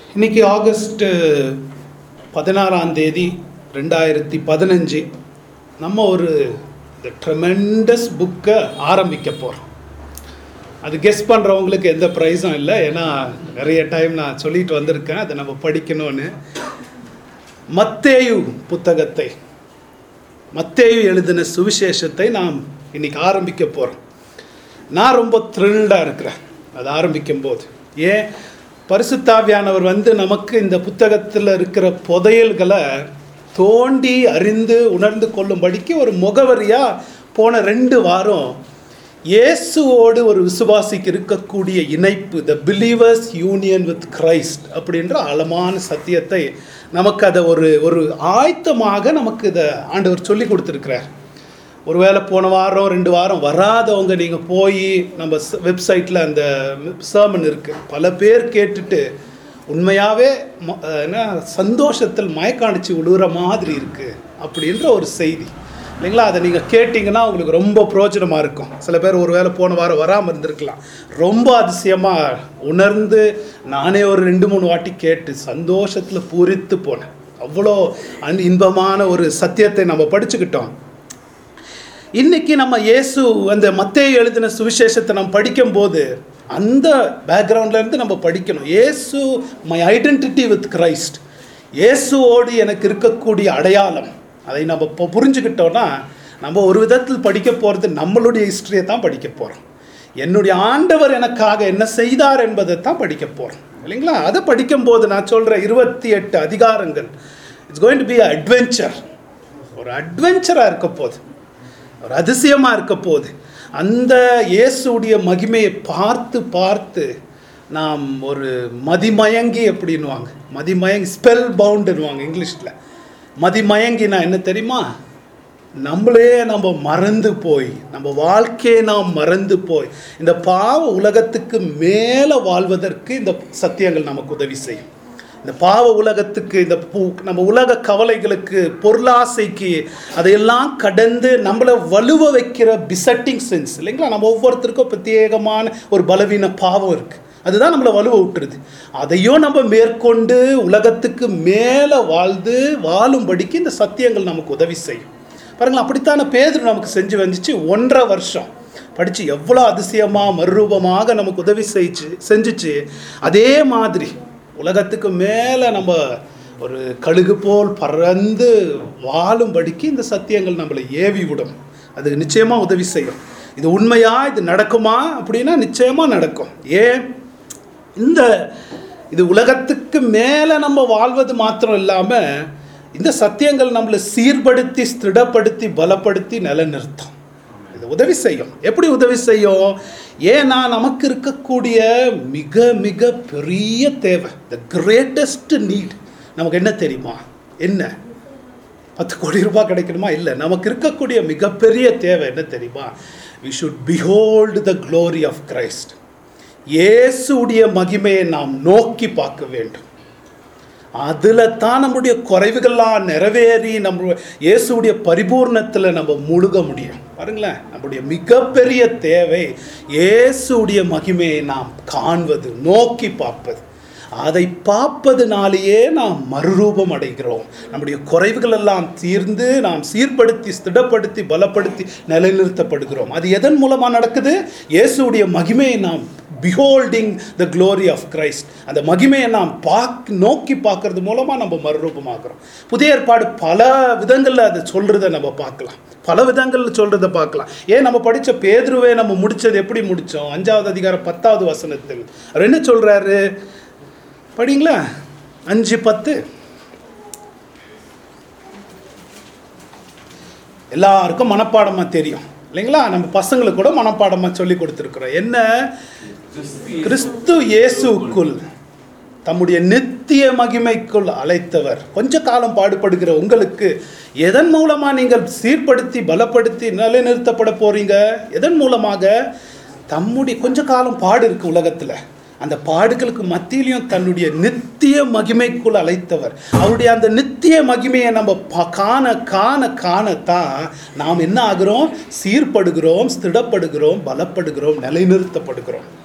இன்னைக்கு ஆகஸ்ட் பதினாறாம் தேதி ரெண்டாயிரத்தி பதினஞ்சு நம்ம ஒரு இந்த ட்ரெமெண்டஸ் புக்கை ஆரம்பிக்க போகிறோம் அது கெஸ் பண்ணுறவங்களுக்கு எந்த ப்ரைஸும் இல்லை ஏன்னா நிறைய டைம் நான் சொல்லிட்டு வந்திருக்கேன் அதை நம்ம படிக்கணும்னு மத்தேயு புத்தகத்தை மத்தேயு எழுதின சுவிசேஷத்தை நாம் இன்னைக்கு ஆரம்பிக்க போகிறோம் நான் ரொம்ப த்ரில்டாக இருக்கிறேன் அது ஆரம்பிக்கும் போது ஏன் பரிசுத்தாவியானவர் வந்து நமக்கு இந்த புத்தகத்தில் இருக்கிற புதையல்களை தோண்டி அறிந்து உணர்ந்து கொள்ளும்படிக்கு ஒரு முகவரியாக போன ரெண்டு வாரம் இயேசுவோடு ஒரு விசுவாசிக்கு இருக்கக்கூடிய இணைப்பு the believer's union with Christ அப்படின்ற ஆழமான சத்தியத்தை நமக்கு அதை ஒரு ஒரு ஆயத்தமாக நமக்கு இதை ஆண்டவர் சொல்லி கொடுத்துருக்கிறார் ஒருவேளை போன வாரம் ரெண்டு வாரம் வராதவங்க நீங்கள் போய் நம்ம வெப்சைட்டில் அந்த சர்மன் இருக்குது பல பேர் கேட்டுட்டு உண்மையாகவே ம- அஹ் என்ன சந்தோஷத்தில் மயக்காணிச்சு விழுகிற மாதிரி இருக்குது அப்படின்ற ஒரு செய்தி இல்லைங்களா அதை நீங்கள் கேட்டிங்கன்னா உங்களுக்கு ரொம்ப பிரயோஜனமாக இருக்கும் சில பேர் ஒருவேளை போன வாரம் வராமல் இருந்திருக்கலாம் ரொம்ப அதிசயமாக உணர்ந்து நானே ஒரு ரெண்டு மூணு வாட்டி கேட்டு சந்தோஷத்தில் பூரித்து போனேன் அவ்வளோ அன் இன்பமான ஒரு சத்தியத்தை நம்ம படிச்சுக்கிட்டோம் இன்னைக்கு நம்ம இயேசு அந்த மத்தேயு எழுதின சுவிசேஷத்தை நம்ம படிக்கும்போது அந்த பேக்ரவுண்ட்ல இருந்து நம்ம படிக்கணும் இயேசு மை ஐடென்டிட்டி வித் கிரைஸ்ட் இயேசுவோடு எனக்கு இருக்கக்கூடிய அடையாளம் அதை நம்ம இப்போ புரிஞ்சுக்கிட்டோன்னா நம்ம ஒரு விதத்தில் படிக்க போகிறது நம்மளுடைய ஹிஸ்டரியை தான் படிக்க போகிறோம் என்னுடைய ஆண்டவர் எனக்காக என்ன செய்தார் என்பதை தான் படிக்க போகிறோம் இல்லைங்களா அதை படிக்கும்போது நான் சொல்கிறேன் இருபத்தி எட்டு அதிகாரங்கள் it's going to be adventure ஒரு அட்வென்ச்சராக இருக்க போகுது ஒரு அதிசயமாக இருக்க போகுது அந்த இயேசுடைய மகிமையை பார்த்து பார்த்து நாம் ஒரு மதிமயங்கி அப்படின்வாங்க மதிமயங்கி ஸ்பெல் பவுண்டுன்னுவாங்க இங்கிலீஷில் மதிமயங்கினா என்ன தெரியுமா நம்மளே நம்ம மறந்து போய் நம்ம வாழ்க்கையை நாம் மறந்து போய் இந்த பாவ உலகத்துக்கு மேலே வாழ்வதற்கு இந்த சத்தியங்கள் நமக்கு உதவி செய்யும் இந்த பாவ உலகத்துக்கு இந்த பூ- நம்ம உலக கவலைகளுக்கு பொருளாசைக்கு அதையெல்லாம் கடந்து நம்மளை வலுவ வைக்கிற பிசட்டிங் சென்ஸ் இல்லைங்களா நம்ம ஒவ்வொருத்தருக்கும் பிரத்யேகமான ஒரு பலவீன பாவம் இருக்குது அதுதான் நம்மளை வலுவ விட்டுருது அதையும் நம்ம மேற்கொண்டு உலகத்துக்கு மேலே வாழ்ந்து வாழும்படிக்கு இந்த சத்தியங்கள் நமக்கு உதவி செய்யும் பாருங்களேன் அப்படித்தான பேதுரு நமக்கு செஞ்சு வந்துச்சு ஒன்றரை வருஷம் படித்து எவ்வளோ அதிசயமாக மறுரூபமாக நமக்கு உதவி செஞ்சு செஞ்சுச்சு அதே மாதிரி உலகத்துக்கு மேலே நம்ம ஒரு கழுகு போல் பறந்து வாழும்படிக்கு இந்த சத்தியங்கள் நம்மளை ஏவி விடும் அது நிச்சயமாக உதவி செய்யும் இது உண்மையா இது நடக்குமா அப்படின்னா நிச்சயமாக நடக்கும் ஏன் இந்த இது உலகத்துக்கு மேலே நம்ம வாழ்வது மாத்திரம் இல்லாமல் இந்த சத்தியங்கள் நம்மளை சீர்படுத்தி ஸ்திரப்படுத்தி பலப்படுத்தி நிலைநிறுத்தும் இது உதவி செய்யும் எப்படி உதவி செய்யும் ஏன்னா நமக்கு இருக்கக்கூடிய மிக மிக பெரிய தேவை த கிரேட்டஸ்ட் நீட் நமக்கு என்ன தெரியுமா என்ன பத்து கோடி ரூபாய் கிடைக்கணுமா இல்லை நமக்கு இருக்கக்கூடிய மிகப்பெரிய தேவை என்ன தெரியுமா we should behold the glory of Christ இயேசுடைய மகிமையை நாம் நோக்கி பார்க்க வேண்டும் அதில் தான் நம்முடைய குறைவுகள்லாம் நிறைவேறி நம்ம இயேசுடைய பரிபூர்ணத்தில் நம்ம முழுக முடியும் பாருங்களேன் நம்முடைய மிகப்பெரிய தேவை இயேசுடைய மகிமையை நாம் காண்பது நோக்கி பார்ப்பது அதை பார்ப்பதுனாலேயே நாம் மறுரூபம் அடைகிறோம் நம்முடைய குறைவுகள் எல்லாம் தீர்ந்து நாம் சீர்படுத்தி ஸ்திடப்படுத்தி பலப்படுத்தி நிலைநிறுத்தப்படுகிறோம் அது எதன் மூலமாக நடக்குது இயேசுடைய மகிமையை நாம் beholding the glory of Christ அந்த மகிமையை நாம் பாக் நோக்கி பார்க்கறது மூலமாக நம்ம மறுரூபமாகிறோம் புதிய ஏற்பாடு பல விதங்களில் அதை சொல்கிறத நம்ம பார்க்கலாம் பல விதங்களில் சொல்கிறத பார்க்கலாம் ஏன் நம்ம படித்த பேதுருவே நம்ம முடித்தது எப்படி முடித்தோம் அஞ்சாவது அதிகாரம் பத்தாவது வசனத்தில் அவர் என்ன சொல்கிறாரு படிங்களா அஞ்சு பத்து எல்லாருக்கும் மனப்பாடமாக தெரியும் இல்லைங்களா நம்ம பசங்களுக்கு கூட மனப்பாடமாக சொல்லி கொடுத்துருக்குறோம் என்ன கிறிஸ்து இயேசுக்குள் தம்முடைய நித்திய மகிமைக்குள் அழைத்தவர் கொஞ்ச காலம் பாடுபடுகிற உங்களுக்கு எதன் மூலமாக நீங்கள் சீர்படுத்தி பலப்படுத்தி நிலைநிறுத்தப்பட போறீங்க எதன் மூலமாக தம்முடைய கொஞ்ச காலம் பாடு இருக்கு உலகத்தில் அந்த பாடுகளுக்கு மத்தியிலையும் தன்னுடைய நித்திய மகிமைக்குள் அழைத்தவர் அவருடைய அந்த நித்திய மகிமையை நம்ம ப- காண காண காணத்தான் நாம் என்ன ஆகிறோம் சீர்படுகிறோம் ஸ்திடப்படுகிறோம் பலப்படுகிறோம் நிலைநிறுத்தப்படுகிறோம்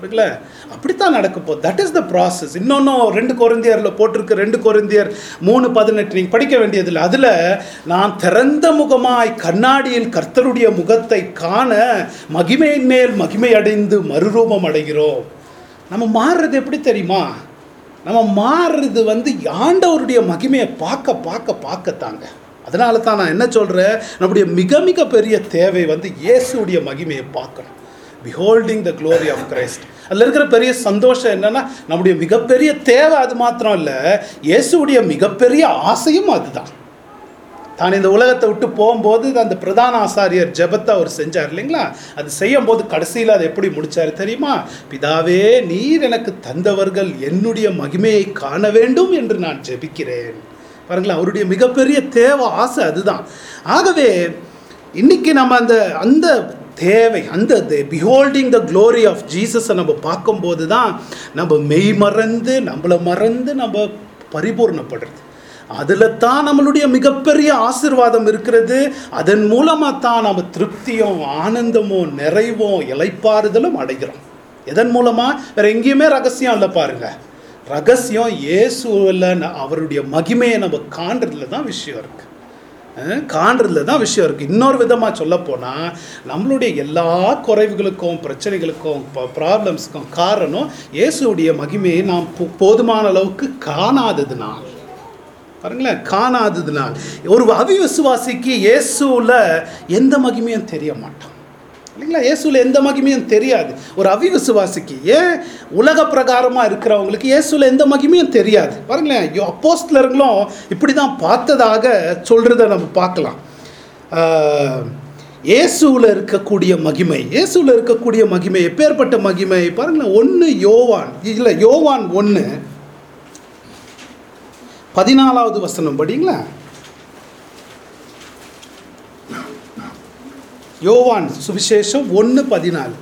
இருக்குல்ல அப்படித்தான் நடக்க போகுது தட் இஸ் த ப்ராசஸ் இன்னொன்னும் ரெண்டு கொரிந்தியரில் போட்டிருக்கு ரெண்டு கொரிந்தியர் மூணு பதினெட்டு நீங்கள் படிக்க வேண்டியதில்லை அதில் நான் திறந்த முகமாய் கண்ணாடியில் கர்த்தருடைய முகத்தை காண மகிமையின் மேல் மகிமை அடைந்து மறுரூபம் அடைகிறோம் நம்ம மாறுறது எப்படி தெரியுமா நம்ம மாறுறது வந்து ஆண்டவருடைய மகிமையை பார்க்க பார்க்க பார்க்கத்தாங்க அதனால தான் நான் என்ன சொல்கிறேன் நம்முடைய மிக மிக பெரிய தேவை வந்து இயேசுடைய மகிமையை பார்க்கணும் beholding the glory of Christ அதில் இருக்கிற பெரிய சந்தோஷம் என்னன்னா நம்முடைய மிகப்பெரிய தேவை அது மாத்திரம் இல்லை இயேசுடைய மிகப்பெரிய ஆசையும் அதுதான் தான் இந்த உலகத்தை விட்டு போகும்போது அந்த பிரதான ஆசாரியர் ஜெபத்தை அவர் செஞ்சார் இல்லைங்களா அது செய்யும் போது கடைசியில் அதை எப்படி முடிச்சார் தெரியுமா பிதாவே நீர் எனக்கு தந்தவர்கள் என்னுடைய மகிமையை காண வேண்டும் என்று நான் ஜெபிக்கிறேன் பாருங்களேன் அவருடைய மிகப்பெரிய தேவை ஆசை அதுதான் ஆகவே இன்னைக்கு நம்ம அந்த அந்த தேவை அந்த பிஹோல்டிங் த glory ஆஃப் ஜீசஸை நம்ம பார்க்கும்போது தான் நம்ம மெய் மறந்து நம்மளை மறந்து நம்ம பரிபூர்ணப்படுறது அதில் தான் நம்மளுடைய மிகப்பெரிய ஆசிர்வாதம் இருக்கிறது அதன் மூலமாக தான் நம்ம திருப்தியும் ஆனந்தமும் நிறைவும் இலைப்பாறுதலும் அடைகிறோம் எதன் மூலமாக வேற எங்கேயுமே ரகசியம் இல்லை பாருங்க ரகசியம் இயேசுவில் ந- அவருடைய மகிமையை நம்ம காண்றதுல தான் விஷயம் இருக்கு அஹ் காண்றதுல தான் விஷயம் இருக்குது இன்னொரு விதமாக சொல்லப்போனால் நம்மளுடைய எல்லா குறைவுகளுக்கும் பிரச்சனைகளுக்கும் ப்ராப்ளம்ஸுக்கும் காரணம் இயேசுடைய மகிமையை நாம் போ- போதுமான அளவுக்கு காணாததுனால் பாருங்களேன் காணாததுனால் ஒரு அவிவிசுவாசிக்கு இயேசுவில் எந்த மகிமையும் தெரிய மாட்டான் இல்லைங்களா இயேசுவில் எந்த மகிமையும் தெரியாது ஒரு அவிவிசுவாசிக்கு ஏன் உலக பிரகாரமாக இருக்கிறவங்களுக்கு இயேசுவில் எந்த மகிமையும் தெரியாது பாருங்களேன் யோ அப்போஸ்தலர்களும் இப்படி தான் பார்த்ததாக சொல்கிறத நம்ம பார்க்கலாம் ஆஹ், இயேசுவில் இருக்கக்கூடிய மகிமை இயேசுவில் இருக்கக்கூடிய மகிமை எப்பேற்பட்ட மகிமை பாருங்களேன் ஒன்று யோவான் இல்லை யோவான் ஒன்று பதினாலாவது வசனம் படிங்களா யோவான் சுவிசேஷம் ஒன்று பதினாலு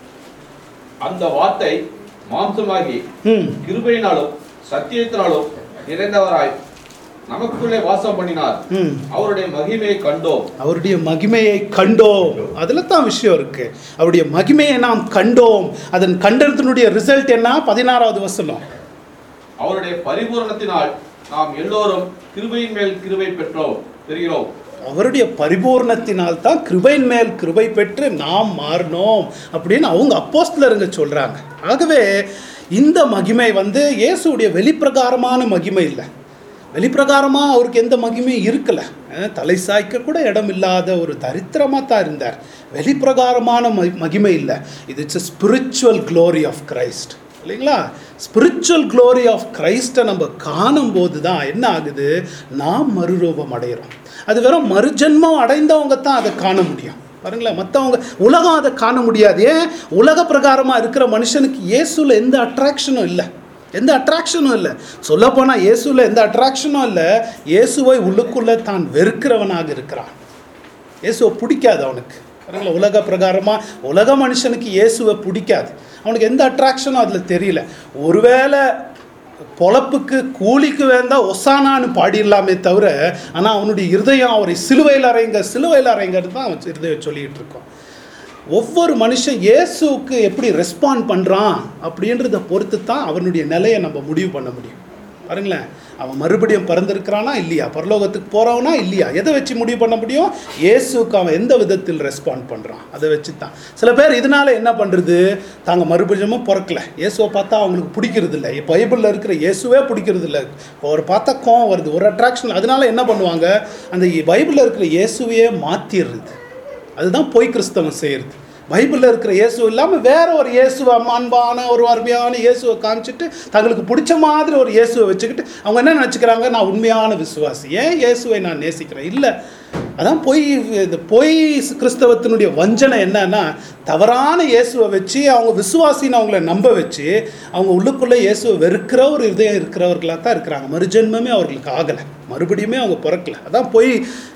அந்த வார்த்தை மாம்சமாகி ம் கிருபையினாலும் சத்தியத்தினாலும் நிறைந்தவராய் நமக்குள்ளே வாசம் பண்ணினார் ம் அவருடைய மகிமையை கண்டோம் அவருடைய மகிமையை கண்டோம் அதில் தான் விஷயம் இருக்கு அவருடைய மகிமையை நாம் கண்டோம் அதன் கண்டத்தினுடைய ரிசல்ட் என்ன பதினாறாவது வசனம் அவருடைய பரிபூரணத்தினால் நாம் எல்லோரும் கிருபையின் மேல் கிருபை பெற்றோம் பெறுகிறோம் அவருடைய பரிபூர்ணத்தினால் தான் கிருபையின் மேல் கிருபை பெற்று நாம் மாறினோம் அப்படின்னு அவங்க அப்போஸ்தலருங்க சொல்றாங்க ஆகவே இந்த மகிமை வந்து இயேசுடைய வெளிப்பிரகாரமான மகிமை இல்லை வெளிப்பிரகாரமா அவருக்கு எந்த மகிமையும் இருக்கல அஹ், தலை சாய்க்க கூட இடம் இல்லாத ஒரு தரித்திரமா தான் இருந்தார் வெளிப்பிரகாரமான ம- மகிமை இல்லை இது it's spiritual glory of Christ இல்லைங்களா ஸ்பிரிச்சுவல் glory ஆஃப் கிரைஸ்ட்டை நம்ம காணும்போது தான் என்ன ஆகுது நாம் மறுரூபம் அடைகிறோம் அது வெறும் மறுஜென்மம் அடைந்தவங்க தான் அதை காண முடியும் பாருங்களேன் மற்றவங்க உலகம் அதை காண முடியாது ஏன் உலக பிரகாரமாக இருக்கிற மனுஷனுக்கு இயேசுல எந்த அட்ராக்ஷனும் இல்லை எந்த அட்ராக்ஷனும் இல்லை சொல்லப்போனால் இயேசுல எந்த அட்ராக்ஷனும் இல்லை இயேசுவை உள்ளுக்குள்ளே தான் வெறுக்கிறவனாக இருக்கிறான் இயேசுவை பிடிக்காது அவனுக்கு பாருங்களேன் உலக பிரகாரமாக உலக மனுஷனுக்கு இயேசுவை பிடிக்காது அவனுக்கு எந்த அட்ராக்ஷனும் அதில் தெரியல ஒருவேளை பொழப்புக்கு கூலிக்கு வேண்டாம் ஒசானான்னு பாடிடலாமே தவிர ஆனால் அவனுடைய இருதயம் அவரை சிலுவையில் அறைங்க சிலுவையில் அறைங்கிறது தான் அவன் இருதயம் சொல்லிகிட்டு இருக்கோம் ஒவ்வொரு மனுஷன் இயேசுவுக்கு எப்படி ரெஸ்பாண்ட் பண்ணுறான் அப்படின்றத பொறுத்து தான் அவனுடைய நிலையை நம்ம முடிவு பண்ண முடியும் பாருங்களேன் அவன் மறுபடியும் பிறந்திருக்கிறானா இல்லையா பரலோகத்துக்கு போகிறவனா இல்லையா எதை வச்சு முடிவு பண்ண முடியும் இயேசுக்கு அவன் எந்த விதத்தில் ரெஸ்பாண்ட் பண்ணுறான் அதை வச்சு தான் சில பேர் இதனால என்ன பண்ணுறது தாங்க மறுபடியும் பிறக்கல இயேசுவை பார்த்தா அவங்களுக்கு பிடிக்கிறது இல்லை பைபிளில் இருக்கிற இயேசுவே பிடிக்கிறது இல்லை ஒரு பார்த்தா கோவம் வருது ஒரு அட்ராக்ஷன் அதனால என்ன பண்ணுவாங்க அந்த பைபிளில் இருக்கிற இயேசுவையே மாற்றிடுறது அதுதான் பொய் கிறிஸ்தவம் செய்கிறது பைபிளில் இருக்கிற இயேசு இல்லாமல் வேற ஒரு இயேசுவை அன்பான ஒரு அருமையான இயேசுவை காமிச்சிட்டு தங்களுக்கு பிடிச்ச மாதிரி ஒரு இயேசுவை வச்சுக்கிட்டு அவங்க என்ன நினச்சிக்கிறாங்க நான் உண்மையான விசுவாசி ஏன் இயேசுவை நான் நேசிக்கிறேன் இல்லை அதான் பொய் இந்த பொய் கிறிஸ்தவத்தினுடைய வஞ்சனை என்னன்னா தவறான இயேசுவை வச்சு அவங்க விசுவாசின்னு அவங்கள நம்ப வச்சு அவங்க உள்ளுக்குள்ளே இயேசுவை வெறுக்கிற ஒரு இதயம் இருக்கிறவர்களாக தான் இருக்கிறாங்க மறுஜென்மமே அவர்களுக்கு ஆகலை மறுபடியுமே அவங்க பிறக்கல அதான் பொய்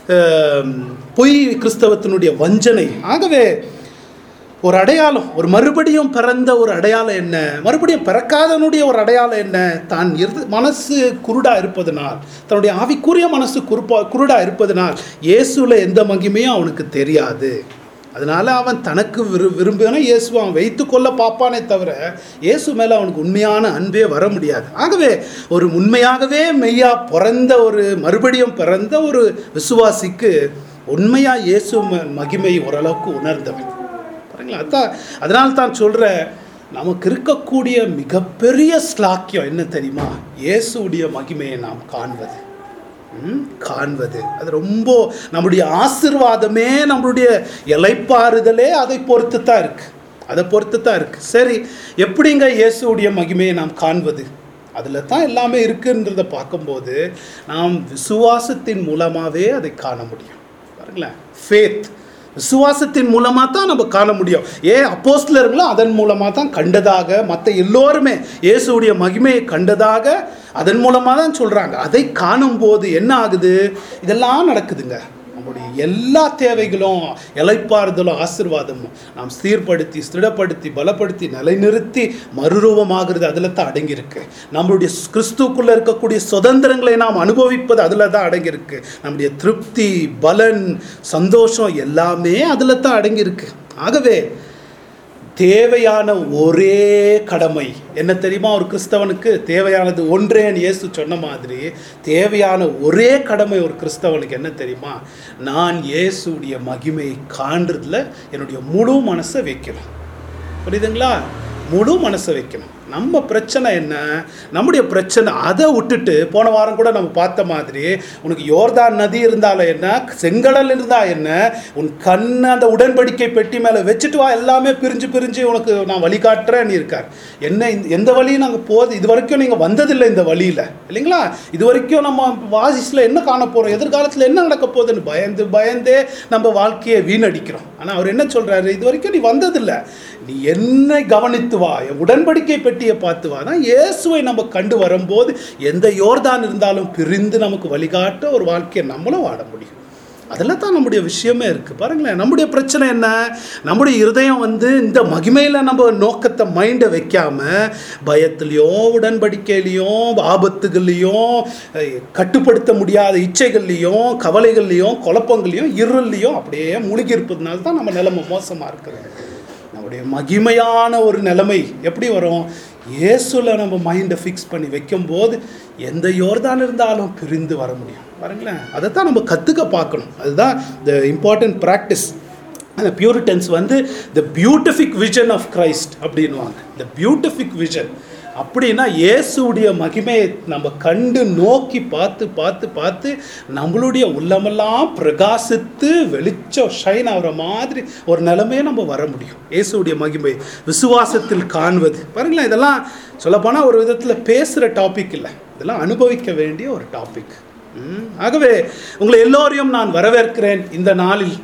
அஹ், பொய் கிறிஸ்தவத்தினுடைய வஞ்சனை ஆகவே ஒரு அடையாளம் ஒரு மறுபடியும் பிறந்த ஒரு அடையாளம் என்ன மறுபடியும் பிறக்காதனுடைய ஒரு அடையாளம் என்ன தான் இரு மனசு குருடா இருப்பதனால் தன்னுடைய ஆவிக்குரிய மனசு குறுப்பா குருடா இருப்பதனால் இயேசுல எந்த மகிமையும் அவனுக்கு தெரியாது அதனால அவன் தனக்கு விரு விரும்பின இயேசுவை அவன் வைத்து கொள்ள பார்ப்பானே தவிர இயேசு மேலே அவனுக்கு உண்மையான அன்பே வர முடியாது ஆகவே ஒரு உண்மையாகவே மெய்யா பிறந்த ஒரு மறுபடியும் பிறந்த ஒரு விசுவாசிக்கு உண்மையா இயேசு ம- மகிமை ஓரளவுக்கு உணர்ந்தவன் பாருங்களா அதான் அதனால தான் சொல்கிறேன் நமக்கு இருக்கக்கூடிய மிகப்பெரிய ஸ்லாக்கியம் என்ன தெரியுமா இயேசுடைய மகிமையை நாம் காண்பது ம், காண்பது அது ரொம்ப நம்முடைய ஆசிர்வாதமே நம்மளுடைய இலைப்பாறுதலே அதை பொறுத்து தான் இருக்கு அதை பொறுத்து தான் இருக்கு சரி எப்படிங்க இயேசுடைய மகிமையை நாம் காண்பது அதில் தான் எல்லாமே இருக்குன்றதை பார்க்கும்போது நாம் விசுவாசத்தின் மூலமாகவே அதை காண முடியும் பாருங்களேன் ஃபேத் விசுவாசத்தின் மூலமாக தான் நம்ம காண முடியும் ஏன் அப்போஸ்தலர்களும் அதன் மூலமாக தான் கண்டதாக மற்ற எல்லோருமே இயேசுடைய மகிமையை கண்டதாக அதன் மூலமாக தான் சொல்கிறாங்க அதை காணும்போது என்ன ஆகுது இதெல்லாம் நடக்குதுங்க நம்முடைய எல்லா தேவைகளும் இலைப்பாறுதலும் ஆசிர்வாதமும் நாம் சீர்படுத்தி ஸ்திரப்படுத்தி பலப்படுத்தி நிலைநிறுத்தி மறுரூபமாகிறது அதில் தான் அடங்கியிருக்கு நம்மளுடைய கிறிஸ்துக்குள்ளே இருக்கக்கூடிய சுதந்திரங்களை நாம் அனுபவிப்பது அதில் தான் அடங்கியிருக்கு நம்முடைய திருப்தி பலன் சந்தோஷம் எல்லாமே அதில் தான் அடங்கியிருக்கு ஆகவே தேவையான ஒரே கடமை என்ன தெரியுமா ஒரு கிறிஸ்தவனுக்கு தேவையானது ஒன்றேன்னு இயேசு சொன்ன மாதிரி தேவையான ஒரே கடமை ஒரு கிறிஸ்தவனுக்கு என்ன தெரியுமா நான் இயேசுடைய மகிமையை காண்றதுல என்னுடைய முழு மனசை வைக்கணும் புரியுதுங்களா முழு மனசை வைக்கணும் நம்ம பிரச்சனை என்ன நம்முடைய பிரச்சனை அதை விட்டுட்டு போன வாரம் கூட நம்ம பார்த்த மாதிரி உனக்கு யோர்தான் நதி இருந்தாலும் என்ன செங்கடல் இருந்தா என்ன உன் கண்ணை அந்த உடன்படிக்கை பெட்டி மேலே வச்சுட்டு வா எல்லாமே பிரிஞ்சு பிரிஞ்சு உனக்கு நான் வழிகாட்டுறேன்னு இருக்கார் என்ன இந்த- எந்த வழியும் நாங்கள் போகுது இது வரைக்கும் நீங்கள் வந்ததில்லை இந்த வழியில் இல்லைங்களா இது வரைக்கும் நம்ம வாசிஸில் என்ன காண போகிறோம் எதிர்காலத்தில் என்ன நடக்க போகுதுன்னு பயந்து பயந்தே நம்ம வாழ்க்கையை வீணடிக்கிறோம் ஆனால் அவர் என்ன சொல்கிறாரு இது வரைக்கும் நீ வந்ததில்லை நீ என்னை கவனித்து வா என் உடன்படிக்கை பெட்டியை பார்த்து வா தான் இயேசுவை நம்ம கண்டு வரும்போது எந்த யோர்தான் இருந்தாலும் பிரிந்து நமக்கு வழிகாட்ட ஒரு வாழ்க்கையை நம்மளும் வாழ முடியும் அதில் தான் நம்முடைய விஷயமே இருக்குது பாருங்களேன் நம்முடைய பிரச்சனை என்ன நம்முடைய இருதயம் வந்து இந்த மகிமையில் நம்ம நோக்கத்தை மைண்டை வைக்காம பயத்துலேயும் உடன்படிக்கையிலையும் ஆபத்துகள்லையும் அஹ், கட்டுப்படுத்த முடியாத இச்சைகள்லையும் கவலைகள்லையும் குழப்பங்கள்லையும் இருள்லையும் அப்படியே மூழ்கி இருப்பதுனால தான் நம்ம நிலைமை மோசமாக இருக்குது நம்முடைய மகிமையான ஒரு நிலைமை எப்படி வரும் இயேசுல நம்ம மைண்டை ஃபிக்ஸ் பண்ணி வைக்கும்போது எந்த யோர்தான் இருந்தாலும் பிரிந்து வர முடியும் பாருங்களேன் அதை தான் நம்ம கற்றுக்க பார்க்கணும் அதுதான் த இம்பார்ட்டன்ட் ப்ராக்டிஸ் அந்த பியூரிட்டன்ஸ் வந்து the beatific vision of Christ அப்படின்வாங்க த பியூட்டிஃபிக் விஷன் அப்படின்னா இயேசுடைய மகிமையை நம்ம கண்டு நோக்கி பார்த்து பார்த்து பார்த்து நம்மளுடைய உள்ளமெல்லாம் பிரகாசித்து வெளிச்சம் ஷைன் ஆகிற மாதிரி ஒரு நிலைமையை நம்ம வர முடியும் இயேசுடைய மகிமை விசுவாசத்தில் காண்பது பாருங்களேன் இதெல்லாம் சொல்லப்போனால் ஒரு விதத்தில் பேசுகிற டாபிக் இல்லை இதெல்லாம் அனுபவிக்க வேண்டிய ஒரு டாபிக் ஆகவே உங்களை எல்லோரையும் நான் வரவேற்கிறேன் இந்த நாளில்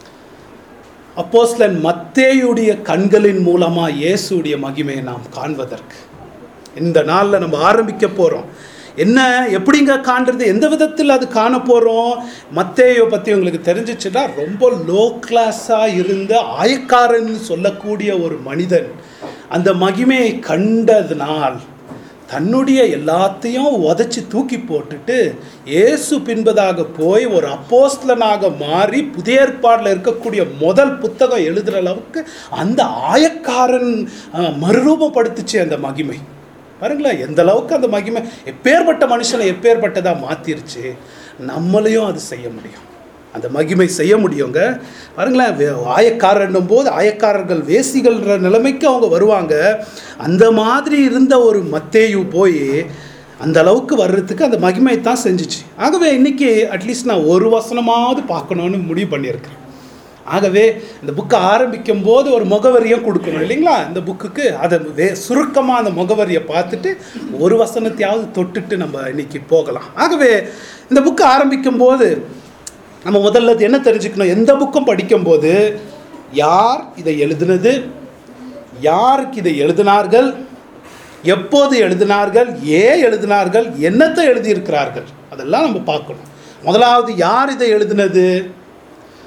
அப்போஸ்லன் மத்தேயுடைய கண்களின் மூலமா இயேசுடைய மகிமையை நாம் காண்பதற்கு இந்த நாளில் நம்ம ஆரம்பிக்க போகிறோம் என்ன எப்படிங்க காண்றது எந்த விதத்தில் அது காண போகிறோம் மத்தேயோ பற்றி உங்களுக்கு தெரிஞ்சிச்சுன்னா ரொம்ப லோ கிளாஸாக இருந்த ஆயக்காரன் சொல்லக்கூடிய ஒரு மனிதன் அந்த மகிமையை கண்டதுனால் தன்னுடைய எல்லாத்தையும் உதச்சி தூக்கி போட்டுட்டு இயேசு பின்பதாக போய் ஒரு அப்போஸ்தலனாக மாறி புதிய ஏற்பாடில் இருக்கக்கூடிய முதல் புத்தகம் எழுதுகிற அளவுக்கு அந்த ஆயக்காரன் அஹ், மறுரூபப்படுத்துச்சு அந்த மகிமை பாருங்களேன் எந்த அளவுக்கு அந்த மகிமை எப்பேற்பட்ட மனுஷனை எப்பேற்பட்டதாக மாற்றிருச்சு நம்மளையும் அது செய்ய முடியும் அந்த மகிமை செய்ய முடியுங்க பாருங்களேன் வே- ஆயக்காரன்னும் போது ஆயக்காரர்கள் வேசிகள்ன்ற நிலைமைக்கு அவங்க வருவாங்க அந்த மாதிரி இருந்த ஒரு மத்தேயு போய் அந்த அளவுக்கு வர்றதுக்கு அந்த மகிமை தான் செஞ்சுச்சு ஆகவே இன்னைக்கு அட்லீஸ்ட் நான் ஒரு வசனமாவது பார்க்கணுன்னு முடிவு பண்ணியிருக்கிறேன் ஆகவே இந்த புக்கை ஆரம்பிக்கும் போது ஒரு முகவரியும் கொடுக்கணும் இல்லைங்களா இந்த புக்குக்கு அதை வே சுருக்கமாக அந்த முகவரியை பார்த்துட்டு ஒரு வசனத்தையாவது தொட்டுட்டு நம்ம இன்னைக்கு போகலாம் ஆகவே இந்த புக்கை ஆரம்பிக்கும் போது நம்ம முதல்ல என்ன தெரிஞ்சுக்கணும் எந்த புக்கும் படிக்கும்போது யார் இதை எழுதினது யாருக்கு இதை எழுதினார்கள் எப்போது எழுதினார்கள் ஏன் எழுதினார்கள் என்னத்தை எழுதியிருக்கிறார்கள் அதெல்லாம் நம்ம பார்க்கணும் முதலாவது யார் இதை எழுதினது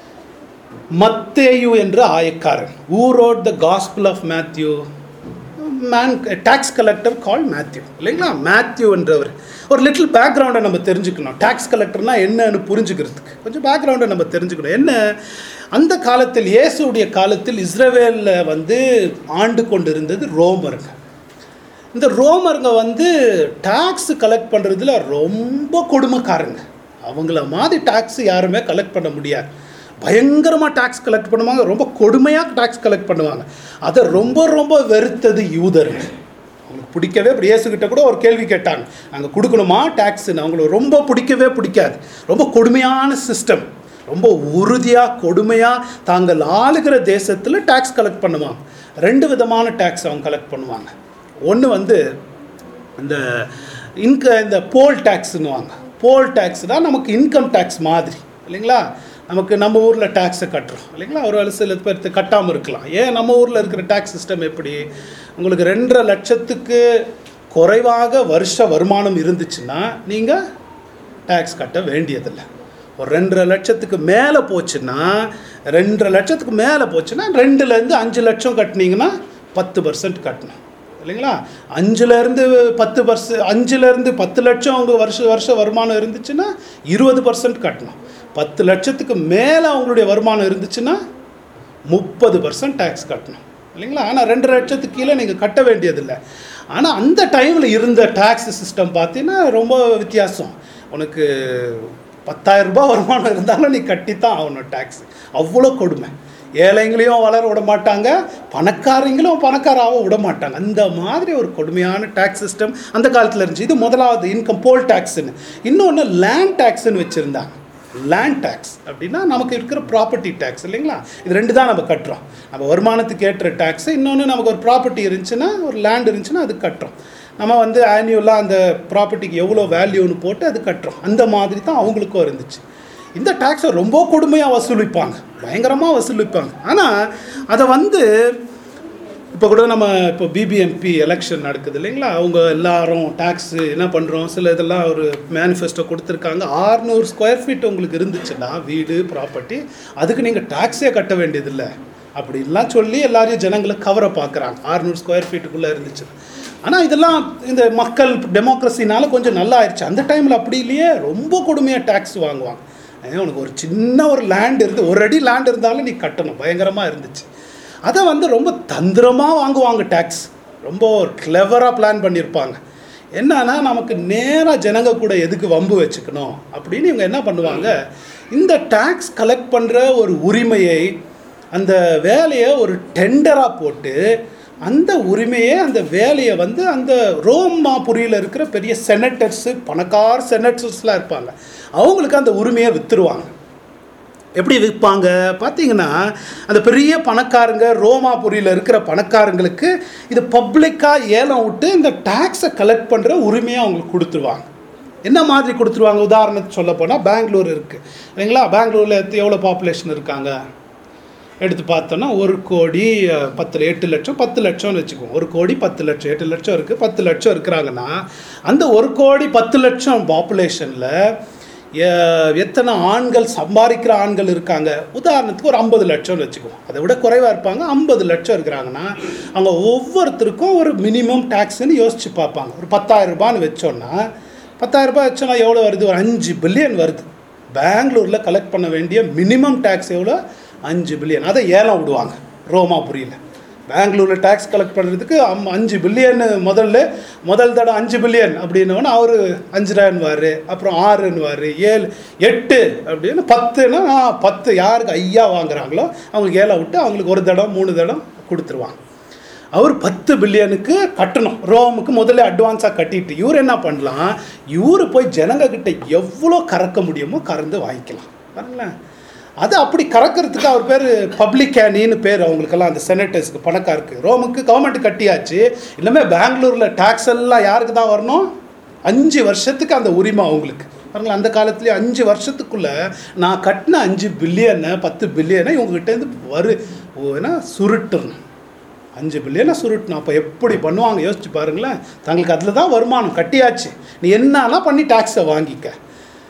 மத்தேயு என்ற ஆயக்காரன் who wrote the gospel of Matthew man tax collector call Matthew இல்லைங்களா மேத்யூன்றவர் ஒரு லிட்டில் பேக்ரவுண்டை நம்ம தெரிஞ்சுக்கணும் டேக்ஸ் கலெக்டர்னா என்னன்னு புரிஞ்சுக்கிறதுக்கு கொஞ்சம் பேக்ரவுண்டை நம்ம தெரிஞ்சுக்கணும் என்ன அந்த காலத்தில் இயேசுடைய காலத்தில் இஸ்ரவேலில் வந்து ஆண்டு கொண்டு இருந்தது ரோமருங்க இந்த ரோமருங்க வந்து டேக்ஸ் கலெக்ட் பண்ணுறதுல ரொம்ப கொடுமைக்காரங்க அவங்கள மாதிரி டேக்ஸ் யாருமே கலெக்ட் பண்ண முடியாது பயங்கரமாக டேக்ஸ் கலெக்ட் பண்ணுவாங்க ரொம்ப கொடுமையாக டேக்ஸ் கலெக்ட் பண்ணுவாங்க அதை ரொம்ப ரொம்ப வெறுத்தது யூதருங்க அவங்களுக்கு பிடிக்கவே இப்படி இயேசுகிட்ட கூட ஒரு கேள்வி கேட்டாங்க அங்கே கொடுக்கணுமா டேக்ஸ்ன்னு அவங்களுக்கு ரொம்ப பிடிக்கவே பிடிக்காது ரொம்ப கொடுமையான சிஸ்டம் ரொம்ப உறுதியாக கொடுமையாக தாங்கள் ஆளுகிற தேசத்தில் டேக்ஸ் கலெக்ட் பண்ணுவாங்க ரெண்டு விதமான டேக்ஸ் அவங்க கலெக்ட் பண்ணுவாங்க ஒன்று வந்து இந்த இன்க இந்த போல் டேக்ஸ்னுவாங்க போல் டேக்ஸ்னால் நமக்கு இன்கம் டேக்ஸ் மாதிரி இல்லைங்களா நமக்கு நம்ம ஊரில் டேக்ஸை கட்டுறோம் இல்லைங்களா ஒரு வேளை சில பேர் கட்டாமல் இருக்கலாம் ஏன் நம்ம ஊரில் இருக்கிற டேக்ஸ் சிஸ்டம் எப்படி உங்களுக்கு ரெண்டரை லட்சத்துக்கு குறைவாக வருஷ வருமானம் இருந்துச்சுன்னா நீங்கள் டேக்ஸ் கட்ட வேண்டியதில்லை ஒரு ரெண்டரை லட்சத்துக்கு மேலே போச்சுன்னா ரெண்டரை லட்சத்துக்கு மேலே போச்சுன்னா ரெண்டுலேருந்து அஞ்சு லட்சம் கட்டினீங்கன்னா பத்து பர்சன்ட் கட்டணும் இல்லைங்களா அஞ்சுலேருந்து பத்து பர்ச அஞ்சுலேருந்து பத்து லட்சம் அவங்க வருஷ வருஷ வருமானம் இருந்துச்சுன்னா இருபது பர்சன்ட் கட்டணும் பத்து லட்சத்துக்கு மேலே அவங்களுடைய வருமானம் இருந்துச்சுன்னா முப்பது பர்சன்ட் டேக்ஸ் கட்டணும் இல்லைங்களா ஆனால் ரெண்டு லட்சத்துக்கு கீழே நீங்கள் கட்ட வேண்டியதில்லை ஆனால் அந்த டைமில் இருந்த டேக்ஸ் சிஸ்டம் பார்த்தீங்கன்னா ரொம்ப வித்தியாசம் உனக்கு பத்தாயிரம் ரூபாய் வருமானம் இருந்தாலும் நீ கட்டித்தான் ஆகணும் டேக்ஸ் அவ்வளோ கொடுமை ஏழைங்களையும் வளர விட மாட்டாங்க பணக்காரங்களும் பணக்காராகவும் விட மாட்டாங்க அந்த மாதிரி ஒரு கொடுமையான டேக்ஸ் சிஸ்டம் அந்த காலத்தில் இருந்துச்சு இது முதலாவது இன்கம் போல் டேக்ஸ்னு இன்னொன்று லேண்ட் டேக்ஸ்னு வச்சுருந்தாங்க லேண்ட் டேக்ஸ் அப்படின்னா நமக்கு இருக்கிற ப்ராப்பர்ட்டி டேக்ஸ் இல்லைங்களா இது ரெண்டு தான் நம்ம கட்டுறோம் நம்ம வருமானத்துக்கு ஏற்ற டேக்ஸ் இன்னொன்று நமக்கு ஒரு ப்ராப்பர்ட்டி இருந்துச்சுன்னா ஒரு லேண்ட் இருந்துச்சுன்னா அது கட்டுறோம் நம்ம வந்து ஆனுவலாக அந்த ப்ராப்பர்ட்டிக்கு எவ்வளோ வேல்யூன்னு போட்டு அது கட்டுறோம் அந்த மாதிரி தான் அவங்களுக்கும் இருந்துச்சு இந்த டேக்ஸை ரொம்ப கொடுமையாக வசூலிப்பாங்க பயங்கரமாக வசூலிப்பாங்க ஆனால் அதை வந்து இப்போ கூட நம்ம இப்போ பிபிஎம்பி எலெக்ஷன் நடக்குது இல்லைங்களா அவங்க எல்லாரும் டேக்ஸு என்ன பண்ணுறோம் சில இதெல்லாம் ஒரு மேனிஃபெஸ்டோ கொடுத்துருக்காங்க ஆறுநூறு ஸ்கொயர் ஃபீட் உங்களுக்கு இருந்துச்சுன்னா வீடு ப்ராப்பர்ட்டி அதுக்கு நீங்கள் டேக்ஸே கட்ட வேண்டியதில்லை அப்படின்லாம் சொல்லி எல்லாரையும் ஜனங்களை கவரை பார்க்குறாங்க ஆறுநூறு ஸ்கொயர் ஃபீட்டுக்குள்ளே இருந்துச்சு ஆனால் இதெல்லாம் இந்த மக்கள் டெமோக்ரஸினால கொஞ்சம் நல்லா ஆயிடுச்சு அந்த டைமில் அப்படி இல்லையே ரொம்ப கொடுமையாக டேக்ஸ் வாங்குவாங்க ஏன் உனக்கு ஒரு சின்ன ஒரு லேண்ட் இருந்து ஒரு அடி லேண்ட் இருந்தாலும் நீ கட்டணும் பயங்கரமாக இருந்துச்சு அதை வந்து ரொம்ப தந்திரமாக வாங்குவாங்க டேக்ஸ் ரொம்ப கிளவராக பிளான் பண்ணியிருப்பாங்க என்னன்னா நமக்கு நேராக ஜனங்க கூட எதுக்கு வம்பு வச்சுக்கணும் அப்படின்னு இவங்க என்ன பண்ணுவாங்க இந்த டேக்ஸ் கலெக்ட் பண்ணுற ஒரு உரிமையை அந்த வேலையை ஒரு டெண்டராக போட்டு அந்த உரிமையை அந்த வேலையை வந்து அந்த ரோமாபுரியில் இருக்கிற பெரிய செனட்டர்ஸு பணக்கார செனட்டர்ஸ்லாம் இருப்பாங்க அவங்களுக்கு அந்த உரிமையை விற்றுருவாங்க எப்படி விற்பாங்க பார்த்தீங்கன்னா அந்த பெரிய பணக்காரங்க ரோமாபுரியில் இருக்கிற பணக்காரங்களுக்கு இது பப்ளிக்காக ஏலம் விட்டு இந்த டேக்ஸை கலெக்ட் பண்ணுற உரிமையை அவங்களுக்கு கொடுத்துருவாங்க என்ன மாதிரி கொடுத்துருவாங்க உதாரணத்துக்கு சொல்ல போனால் பெங்களூர் இருக்குது இல்லைங்களா பெங்களூரில் எவ்வளோ பாப்புலேஷன் இருக்காங்க எடுத்து பார்த்தோன்னா ஒரு கோடி அஹ், பத்து எட்டு லட்சம் பத்து லட்சம்னு வச்சுக்குவோம் ஒரு கோடி பத்து லட்சம் எட்டு லட்சம் இருக்குது பத்து லட்சம் இருக்கிறாங்கன்னா அந்த ஒரு கோடி பத்து லட்சம் பாப்புலேஷனில் எத்தனை ஆண்கள் சம்பாதிக்கிற ஆண்கள் இருக்காங்க உதாரணத்துக்கு ஒரு ஐம்பது லட்சம்னு வச்சுக்குவோம் அதை விட குறைவாக இருப்பாங்க ஐம்பது லட்சம் இருக்கிறாங்கன்னா அவங்க ஒவ்வொருத்தருக்கும் ஒரு மினிமம் டேக்ஸ்ன்னு யோசிச்சு பார்ப்பாங்க ஒரு பத்தாயிரம் ரூபான்னு வச்சோன்னா பத்தாயிரம் ரூபாய் வச்சோன்னா எவ்வளோ வருது ஒரு அஞ்சு பில்லியன் வருது பெங்களூரில் கலெக்ட் பண்ண வேண்டிய மினிமம் டேக்ஸ் எவ்வளோ அஞ்சு பில்லியன் அதை ஏலம் விடுவாங்க ரோமாபுரியில் பெங்களூரில் டேக்ஸ் கலெக்ட் பண்ணுறதுக்கு அம் அஞ்சு பில்லியன் முதல்ல முதல் தடவை அஞ்சு பில்லியன் அப்படின்னோடனே அவர் அஞ்சுரூவான்வார் அப்புறம் ஆறுன்னுவார் ஏழு எட்டு அப்படின்னு பத்துன்னா ஆ, பத்து யாருக்கு ஐயா வாங்குறாங்களோ அவங்களுக்கு ஏலம் விட்டு அவங்களுக்கு ஒரு தடவை மூணு தடவை கொடுத்துருவாங்க அவர் பத்து பில்லியனுக்கு கட்டணும் ரோமுக்கு முதல்ல அட்வான்ஸாக கட்டிட்டு இவர் என்ன பண்ணலாம் இவர் போய் ஜனங்க கிட்ட எவ்வளோ கறக்க முடியுமோ கறந்து வாங்கிக்கலாம் பாருங்களேன் அது அப்படி கறக்கிறதுக்கு அவர் பேர் பப்ளிகேனின்னு பேர் அவங்களுக்கெல்லாம் அந்த செனட்டர்ஸ்க்கு பணக்காருக்கு ரோமுக்கு கவர்மெண்ட் கட்டியாச்சு இனிமே பெங்களூரில் டேக்ஸ் எல்லாம் யாருக்கு தான் வரணும் அஞ்சு வருஷத்துக்கு அந்த உரிமை அவங்களுக்கு பாருங்களேன் அந்த காலத்துலேயே அஞ்சு வருஷத்துக்குள்ளே நான் கட்டின அஞ்சு பில்லியனை பத்து பில்லியனை இவங்ககிட்டேருந்து வரு ஏன்னா சுருட்டணும் அஞ்சு பில்லியனை சுருட்டணும் அப்போ எப்படி பண்ணுவாங்க யோசிச்சு பாருங்களேன் தங்களுக்கு அதில் தான் வருமானம் கட்டியாச்சு நீ என்னன்னா பண்ணி டாக்ஸை வாங்கிக்க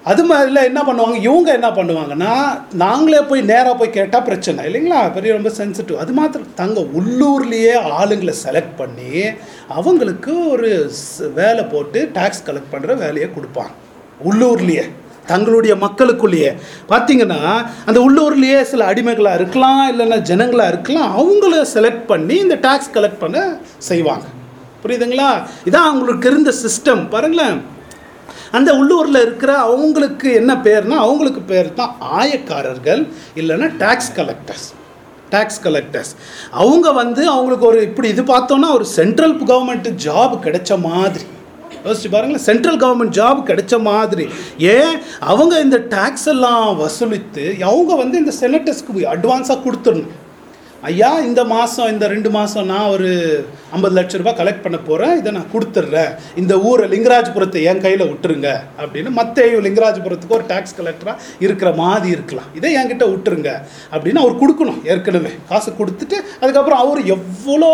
அது மாதிரில என்ன பண்ணுவாங்க இவங்க என்ன பண்ணுவாங்கன்னா நாங்களே போய் நேராக போய் கேட்டால் பிரச்சனை இல்லைங்களா பெரிய ரொம்ப சென்சிட்டிவ் அது மாத்திரம் தங்க உள்ளூர்லேயே ஆளுங்களை செலக்ட் பண்ணி அவங்களுக்கு ஒரு ஸ்- வேலை போட்டு டேக்ஸ் கலெக்ட் பண்ணுற வேலையை கொடுப்பாங்க உள்ளூர்லேயே தங்களுடைய மக்களுக்குள்ளேயே பார்த்தீங்கன்னா அந்த உள்ளூர்லேயே சில அடிமைகளாக இருக்கலாம் இல்லைன்னா ஜனங்களாக இருக்கலாம் அவங்கள செலக்ட் பண்ணி இந்த டேக்ஸ் கலெக்ட் பண்ண செய்வாங்க புரியுதுங்களா இதான் அவங்களுக்கு இருந்த சிஸ்டம் பாருங்களேன் அந்த உள்ளூரில் இருக்கிற அவங்களுக்கு என்ன பேர்னா அவங்களுக்கு பேர் தான் ஆயக்காரர்கள் இல்லைன்னா டேக்ஸ் கலெக்டர்ஸ் டேக்ஸ் கலெக்டர்ஸ் அவங்க வந்து அவங்களுக்கு ஒரு இப்படி இது பார்த்தோன்னா ஒரு சென்ட்ரல் கவர்மெண்ட் ஜாப் கிடைச்ச மாதிரி யோசிச்சு பாருங்களேன் சென்ட்ரல் கவர்மெண்ட் ஜாப் கிடைச்ச மாதிரி ஏன் அவங்க இந்த டேக்ஸ் எல்லாம் வசூலித்து அவங்க வந்து இந்த செனட்டர்ஸ்க்கு அட்வான்ஸாக கொடுத்துடணும் ஐயா இந்த மாதம் இந்த ரெண்டு மாதம் நான் ஒரு ஐம்பது லட்ச ரூபாய் கலெக்ட் பண்ண போகிறேன் இதை நான் கொடுத்துட்றேன் இந்த ஊரை லிங்கராஜபுரத்தை என் கையில் விட்டுருங்க அப்படின்னு மற்ற லிங்கராஜபுரத்துக்கு ஒரு டேக்ஸ் கலெக்டராக இருக்கிற மாதிரி இருக்கலாம் இதை என்கிட்ட விட்டுருங்க அப்படின்னு அவர் கொடுக்கணும் ஏற்கனவே காசு கொடுத்துட்டு அதுக்கப்புறம் அவர் எவ்வளோ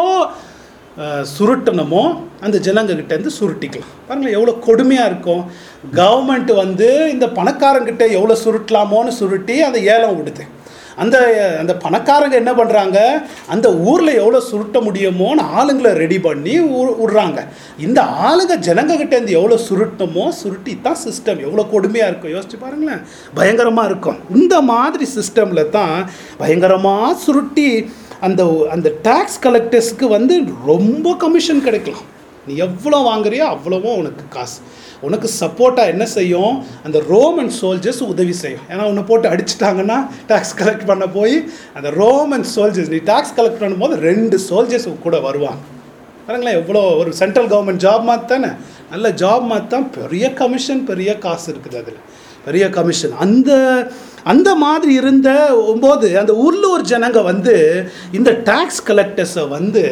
அஹ், சுருட்டணுமோ அந்த ஜனங்கக்கிட்டேருந்து சுருட்டிக்கலாம் பாருங்களேன் எவ்வளோ கொடுமையாக இருக்கும் கவர்மெண்ட் வந்து இந்த பணக்காரங்கிட்ட எவ்வளோ சுருட்டலாமோன்னு சுருட்டி அந்த ஏலம் விடுது அந்த அந்த பணக்காரங்க என்ன பண்ணுறாங்க அந்த ஊரில் எவ்வளோ சுருட்ட முடியுமோன்னு ஆளுங்களை ரெடி பண்ணி வு- விடுறாங்க இந்த ஆளுங்க ஜனங்ககிட்டேருந்து எவ்வளோ சுருட்டணுமோ சுருட்டி தான் சிஸ்டம் எவ்வளோ கொடுமையாக இருக்கும் யோசிச்சு பாருங்களேன் பயங்கரமாக இருக்கும் இந்த மாதிரி சிஸ்டமில் தான் பயங்கரமாக சுருட்டி அந்த அந்த டேக்ஸ் கலெக்டர்ஸ்க்கு வந்து ரொம்ப கமிஷன் கிடைக்கலாம் நீ எவ்வளோ வாங்குறியோ அவ்வளவோ உனக்கு காசு உனக்கு சப்போர்ட்டாக என்ன செய்யும் அந்த ரோமன் சோல்ஜர்ஸ் உதவி செய்யும் ஏன்னா உன்னை போட்டு அடிச்சிட்டாங்கன்னா டேக்ஸ் கலெக்ட் பண்ண போய் அந்த ரோமன் சோல்ஜர்ஸ் நீ டேக்ஸ் கலெக்ட் பண்ணும்போது ரெண்டு சோல்ஜர்ஸ் கூட வருவாங்க பாருங்களேன் எவ்வளோ ஒரு சென்ட்ரல் கவர்மெண்ட் ஜாப் மாதிரி தானே நல்ல ஜாப் மாதிரி தான் பெரிய கமிஷன் பெரிய காசு இருக்குது அதில் பெரிய கமிஷன் அந்த அந்த மாதிரி இருந்த போது அந்த உள்ளூர் ஜனங்க வந்து இந்த டேக்ஸ் கலெக்டர்ஸை வந்து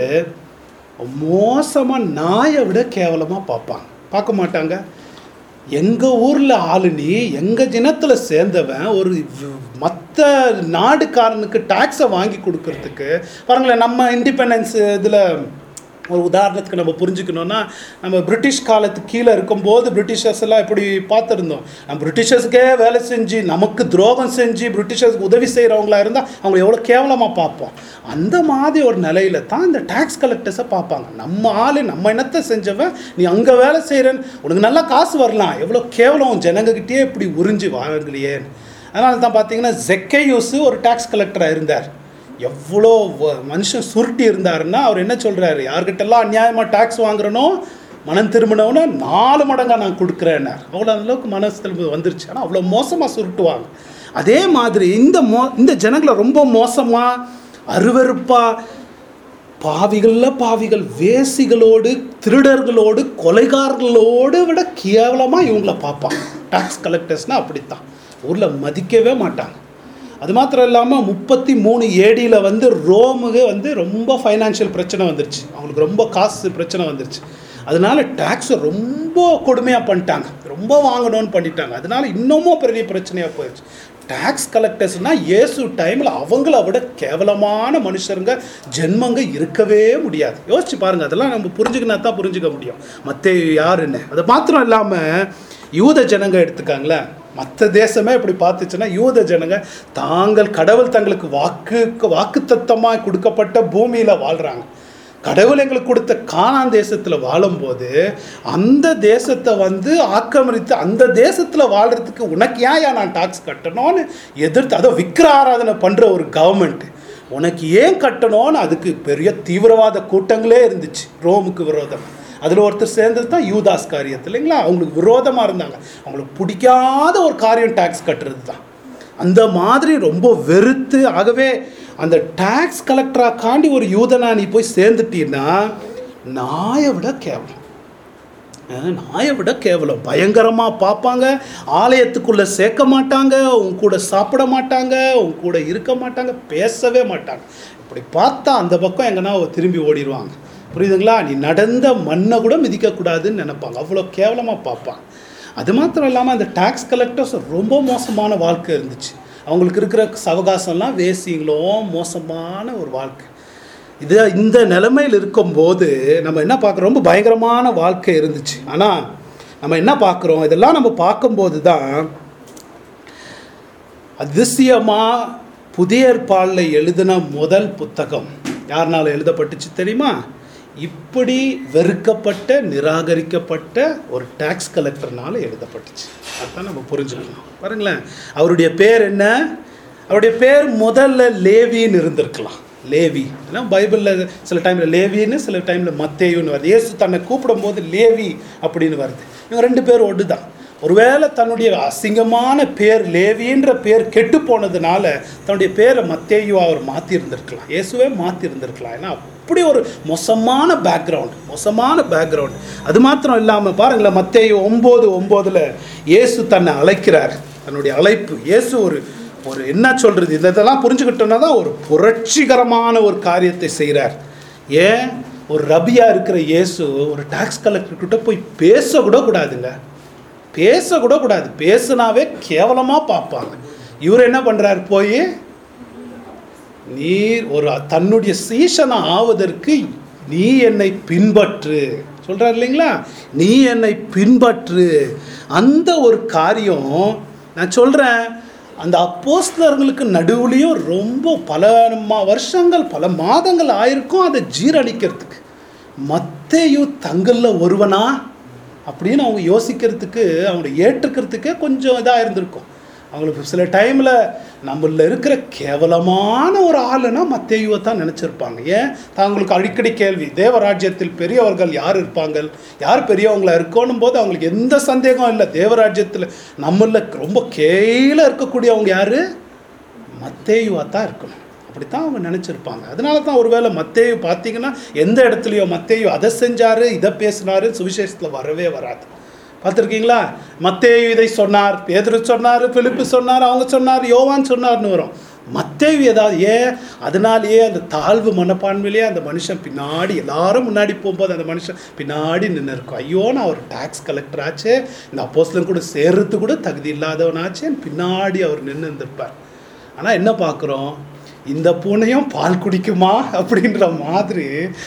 மோசமாக நாயை விட கேவலமாக பார்ப்பாங்க பார்க்க மாட்டாங்க எங்கள் ஊரில் ஆளு நீ எங்கள் ஜனத்தில் சேர்ந்தவன் ஒரு மற்ற நாடுக்காரனுக்கு டேக்ஸை வாங்கி கொடுக்கறதுக்கு பாருங்களேன் நம்ம இண்டிபெண்டன்ஸ் இதில் ஒரு உதாரணத்துக்கு நம்ம புரிஞ்சுக்கணுன்னா நம்ம பிரிட்டிஷ் காலத்துக்கு கீழே இருக்கும்போது பிரிட்டிஷர்ஸ் எல்லாம் எப்படி பார்த்துருந்தோம் நம்ம பிரிட்டிஷர்ஸுக்கே வேலை செஞ்சு நமக்கு துரோகம் செஞ்சு பிரிட்டிஷர்ஸ்க்கு உதவி செய்கிறவங்களா இருந்தால் அவங்க எவ்வளோ கேவலமாக பார்ப்போம் அந்த மாதிரி ஒரு நிலையில தான் இந்த டேக்ஸ் கலெக்டர்ஸை பார்ப்பாங்க நம்ம ஆள் நம்ம இனத்தை செஞ்சவன் நீ அங்கே வேலை செய்கிறேன்னு உனக்கு நல்லா காசு வரலாம் எவ்வளோ கேவலம் ஜனங்ககிட்டயே இப்படி உறிஞ்சி வாங்கலையேன்னு அதனால தான் பார்த்தீங்கன்னா ஜெக்கையூஸு ஒரு டேக்ஸ் கலெக்டராக இருந்தார் எவ்வளோ வ- மனுஷன் சுருட்டி இருந்தாருன்னா அவர் என்ன சொல்கிறாரு யார்கிட்டெல்லாம் அநியாயமாக டேக்ஸ் வாங்குறனோ மனம் திரும்பினவன நாலு மடங்கா நான் கொடுக்குறேன்னார் அவ்வளோ அந்த அளவுக்கு மனசு திரும்ப வந்துருச்சு ஆனால் அவ்வளோ மோசமாக சுருட்டுவாங்க அதே மாதிரி இந்த மோ இந்த ஜனங்களை ரொம்ப மோசமாக அருவருப்பாக பாவிகளில் பாவிகள் வேசிகளோடு திருடர்களோடு கொலைகாரர்களோடு விட கேவலமாக இவங்கள பார்ப்பாங்க டாக்ஸ் கலெக்டர்ஸ்னால் அப்படித்தான் ஊரில் மதிக்கவே மாட்டாங்க அது மாத்திரம் இல்லாமல் முப்பத்தி மூணு ஏடியில் வந்து ரோமுக்கு வந்து ரொம்ப ஃபைனான்ஷியல் பிரச்சனை வந்துருச்சு அவங்களுக்கு ரொம்ப காசு பிரச்சனை வந்துருச்சு அதனால டேக்ஸை ரொம்ப கொடுமையாக பண்ணிட்டாங்க ரொம்ப வாங்கணும்னு பண்ணிட்டாங்க அதனால இன்னமும் பெரிய பிரச்சனையாக போயிடுச்சு டேக்ஸ் கலெக்டர்ஸ்னால் இயேசு டைமில் அவங்கள விட கேவலமான மனுஷருங்க ஜென்மங்க இருக்கவே முடியாது யோசிச்சு பாருங்க அதெல்லாம் நம்ம புரிஞ்சுக்கினா தான் புரிஞ்சுக்க முடியும் மற்ற யாருன்னு அது மாத்திரம் இல்லாமல் யூத ஜனங்க எடுத்துக்காங்களேன் மற்ற தேசமே இப்படி பார்த்துச்சுன்னா யூத ஜனங்க தாங்கள் கடவுள் தங்களுக்கு வாக்கு வாக்குத்தத்தமாக கொடுக்கப்பட்ட பூமியில் வாழ்கிறாங்க கடவுள் எங்களுக்கு கொடுத்த கானான் தேசத்தில் வாழும்போது அந்த தேசத்தை வந்து ஆக்கிரமித்து அந்த தேசத்தில் வாழ்கிறதுக்கு உனக்கு ஏன் ஏன் நான் டாக்ஸ் கட்டணும்னு எதிர்த்து அதை விக்கிர ஆராதனை பண்ணுற ஒரு கவர்மெண்ட் உனக்கு ஏன் கட்டணும்னு அதுக்கு பெரிய தீவிரவாத கூட்டங்களே இருந்துச்சு ரோமுக்கு விரோதம் அதில் ஒருத்தர் சேர்ந்தது தான் யூதாஸ் காரியத்தில் இல்லைங்களா அவங்களுக்கு விரோதமாக இருந்தாங்க அவங்களுக்கு பிடிக்காத ஒரு காரியம் டாக்ஸ் கட்டுறது தான் அந்த மாதிரி ரொம்ப வெறுத்து ஆகவே அந்த டாக்ஸ் கலெக்டராக காண்டி ஒரு யூதனா நீ போய் சேர்ந்துட்டீன்னா நாயை விட கேவலம் அஹ் நாயை விட கேவலம் பயங்கரமாக பார்ப்பாங்க ஆலயத்துக்குள்ளே சேர்க்க மாட்டாங்க உன் கூட சாப்பிட மாட்டாங்க உன் கூட இருக்க மாட்டாங்க பேசவே மாட்டாங்க இப்படி பார்த்தா அந்த பக்கம் எங்கன்னா திரும்பி ஓடிடுவாங்க புரியுதுங்களா நீ நடந்த மண்ணை கூட மிதிக்கக்கூடாதுன்னு நினைப்பாங்க அவ்வளோ கேவலமாக பார்ப்பாங்க அது மாத்திரம் இல்லாமல் அந்த டாக்ஸ் கலெக்டர்ஸ் ரொம்ப மோசமான வாழ்க்கை இருந்துச்சு அவங்களுக்கு இருக்கிற சவகாசம்லாம் வேசிங்களும் மோசமான ஒரு வாழ்க்கை இது இந்த நிலைமையில் இருக்கும்போது நம்ம என்ன பார்க்குறோம் ரொம்ப பயங்கரமான வாழ்க்கை இருந்துச்சு ஆனால் நம்ம என்ன பார்க்குறோம் இதெல்லாம் நம்ம பார்க்கும்போது தான் அதிசயமா புதிய ஏற்பாடில் எழுதின முதல் புத்தகம் யாருனால எழுதப்பட்டுச்சு தெரியுமா இப்படி வெறுக்கப்பட்ட நிராகரிக்கப்பட்ட ஒரு டாக்ஸ் கலெக்டர்னால எழுதப்பட்டுச்சு அதான் நம்ம புரிஞ்சுக்கணும் பாருங்களேன் அவருடைய பேர் என்ன அவருடைய பேர் முதல்ல லேவின்னு இருந்திருக்கலாம் லேவி ஏன்னா பைபிளில் சில டைமில் லேவின்னு சில டைமில் மத்தேயுன்னு வருது இயேசு தன்னை கூப்பிடும்போது லேவி அப்படின்னு வருது இவங்க ரெண்டு பேர் ஒன்று தான் ஒருவேளை தன்னுடைய அசிங்கமான பேர் லேவின்ற பேர் கெட்டு போனதுனால தன்னுடைய பேரை மத்தேயு அவர் மாற்றி இருந்திருக்கலாம் இயேசுவே மாற்றி இருந்திருக்கலாம் ஏன்னா அப்படி ஒரு மோசமான பேக்ரவுண்ட் மோசமான பேக்ரவுண்ட் அது மாத்திரம் இல்லாமல் பாருங்களேன் மத்தேயு ஒம்பது ஒம்போதில் இயேசு தன்னை அழைக்கிறார் தன்னுடைய அழைப்பு இயேசு ஒரு ஒரு என்ன சொல்கிறது இந்த இதெல்லாம் புரிஞ்சுக்கிட்டோன்னா தான் ஒரு புரட்சிகரமான ஒரு காரியத்தை செய்கிறார் ஏன் ஒரு ரபியா இருக்கிற இயேசு ஒரு டாக்ஸ் கலெக்டர் கிட்ட போய் பேசக்கூட கூடாதுங்க பேசக்கூட கூடாது பேசுனாவே கேவலமாக பார்ப்பாங்க இவர் என்ன பண்ணுறாரு போய் நீர் ஒரு தன்னுடைய சீசனை ஆவதற்கு நீ என்னை பின்பற்று சொல்கிறார் இல்லைங்களா நீ என்னை பின்பற்று அந்த ஒரு காரியம் நான் சொல்கிறேன் அந்த அப்போஸ்தலர்களுக்கு நடுவுலையும் ரொம்ப பல மா- வருஷங்கள் பல மாதங்கள் ஆயிருக்கும் அதை ஜீரணிக்கிறதுக்கு மத்தேயு தங்களில் ஒருவனா அப்படின்னு அவங்க யோசிக்கிறதுக்கு அவங்க ஏற்றுக்கிறதுக்கே கொஞ்சம் இதாக இருந்திருக்கும் அவங்களுக்கு சில டைமில் நம்மள இருக்கிற கேவலமான ஒரு ஆளுனா மத்தேயுவை தான் நினச்சிருப்பாங்க ஏன் தாங்களுக்கு அடிக்கடி கேள்வி தேவராஜ்யத்தில் பெரியவர்கள் யார் இருப்பாங்க யார் பெரியவங்களா இருக்கணும் போது அவங்களுக்கு எந்த சந்தேகம் இல்லை தேவராஜ்யத்தில் நம்மள ரொம்ப கீழே இருக்கக்கூடியவங்க யார் மத்தேயுவாக தான் இருக்கணும் அப்படித்தான் அவங்க நினச்சிருப்பாங்க அதனால தான் ஒருவேளை மத்தேயு பார்த்தீங்கன்னா எந்த இடத்துலையோ மத்தேயு அதை செஞ்சாரு இதை பேசினாரு சுவிசேஷத்தில் வரவே வராது பார்த்துருக்கீங்களா மத்தேயு இதை சொன்னார் பேதுரு சொன்னார் பிலிப்பு சொன்னார் அவங்க சொன்னார் யோவான் சொன்னார்னு வரும் மத்தேயு ஏதாவது ஏன் அதனாலேயே அந்த தாழ்வு மனப்பான்மையிலேயே அந்த மனுஷன் பின்னாடி எல்லாரும் முன்னாடி போகும்போது அந்த மனுஷன் பின்னாடி நின்று இருக்கும் ஐயோ நான் ஒரு டாக்ஸ் கலெக்டர் ஆச்சே இந்த அப்போஸ்லன் கூட சேர்றது கூட தகுதி இல்லாதவனாச்சே பின்னாடி அவர் நின்று இருந்திருப்பார் ஆனால் என்ன பார்க்குறோம் இந்த பூனையும் பால் குடிக்குமா அப்படின்ற மாதிரி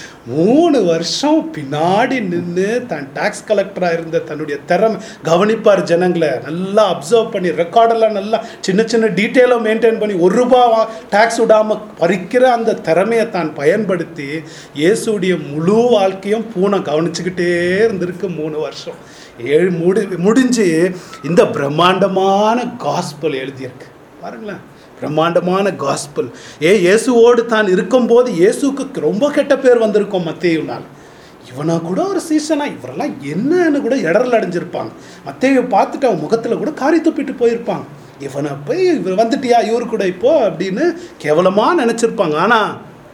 மூணு வருஷம் பின்னாடி நின்று தன் டாக்ஸ் கலெக்டராக இருந்த தன்னுடைய திறமை கவனிப்பார் ஜனங்களை நல்லா அப்சர்வ் பண்ணி ரெக்கார்டெல்லாம் நல்லா சின்ன சின்ன டீட்டெயிலாக மெயின்டைன் பண்ணி ஒரு ரூபா டேக்ஸ் விடாமல் பறிக்கிற அந்த திறமையை தான் பயன்படுத்தி இயேசுடைய முழு வாழ்க்கையும் பூனை கவனிச்சுக்கிட்டே இருந்திருக்கு மூணு வருஷம் ஏழு முடி முடிஞ்சு இந்த பிரம்மாண்டமான காஸ்பல் எழுதியிருக்கு பாருங்களேன் பிரம்மாண்டமான காஸ்பல் ஏ இயேசுவோடு தான் இருக்கும்போது இயேசுக்கு ரொம்ப கெட்ட பேர் வந்திருக்கும் மத்தேயுனால் இவனா கூட ஒரு சீசனா இவரெல்லாம் என்னன்னு கூட இடர்ல அடைஞ்சிருப்பாங்க மத்தேயு பார்த்துட்டு அவன் முகத்தில் கூட காரி துப்பிட்டு போயிருப்பாங்க இவனை போய் இவர் வந்துட்டியா இவரு கூட இப்போ அப்படின்னு கேவலமாக நினச்சிருப்பாங்க ஆனால்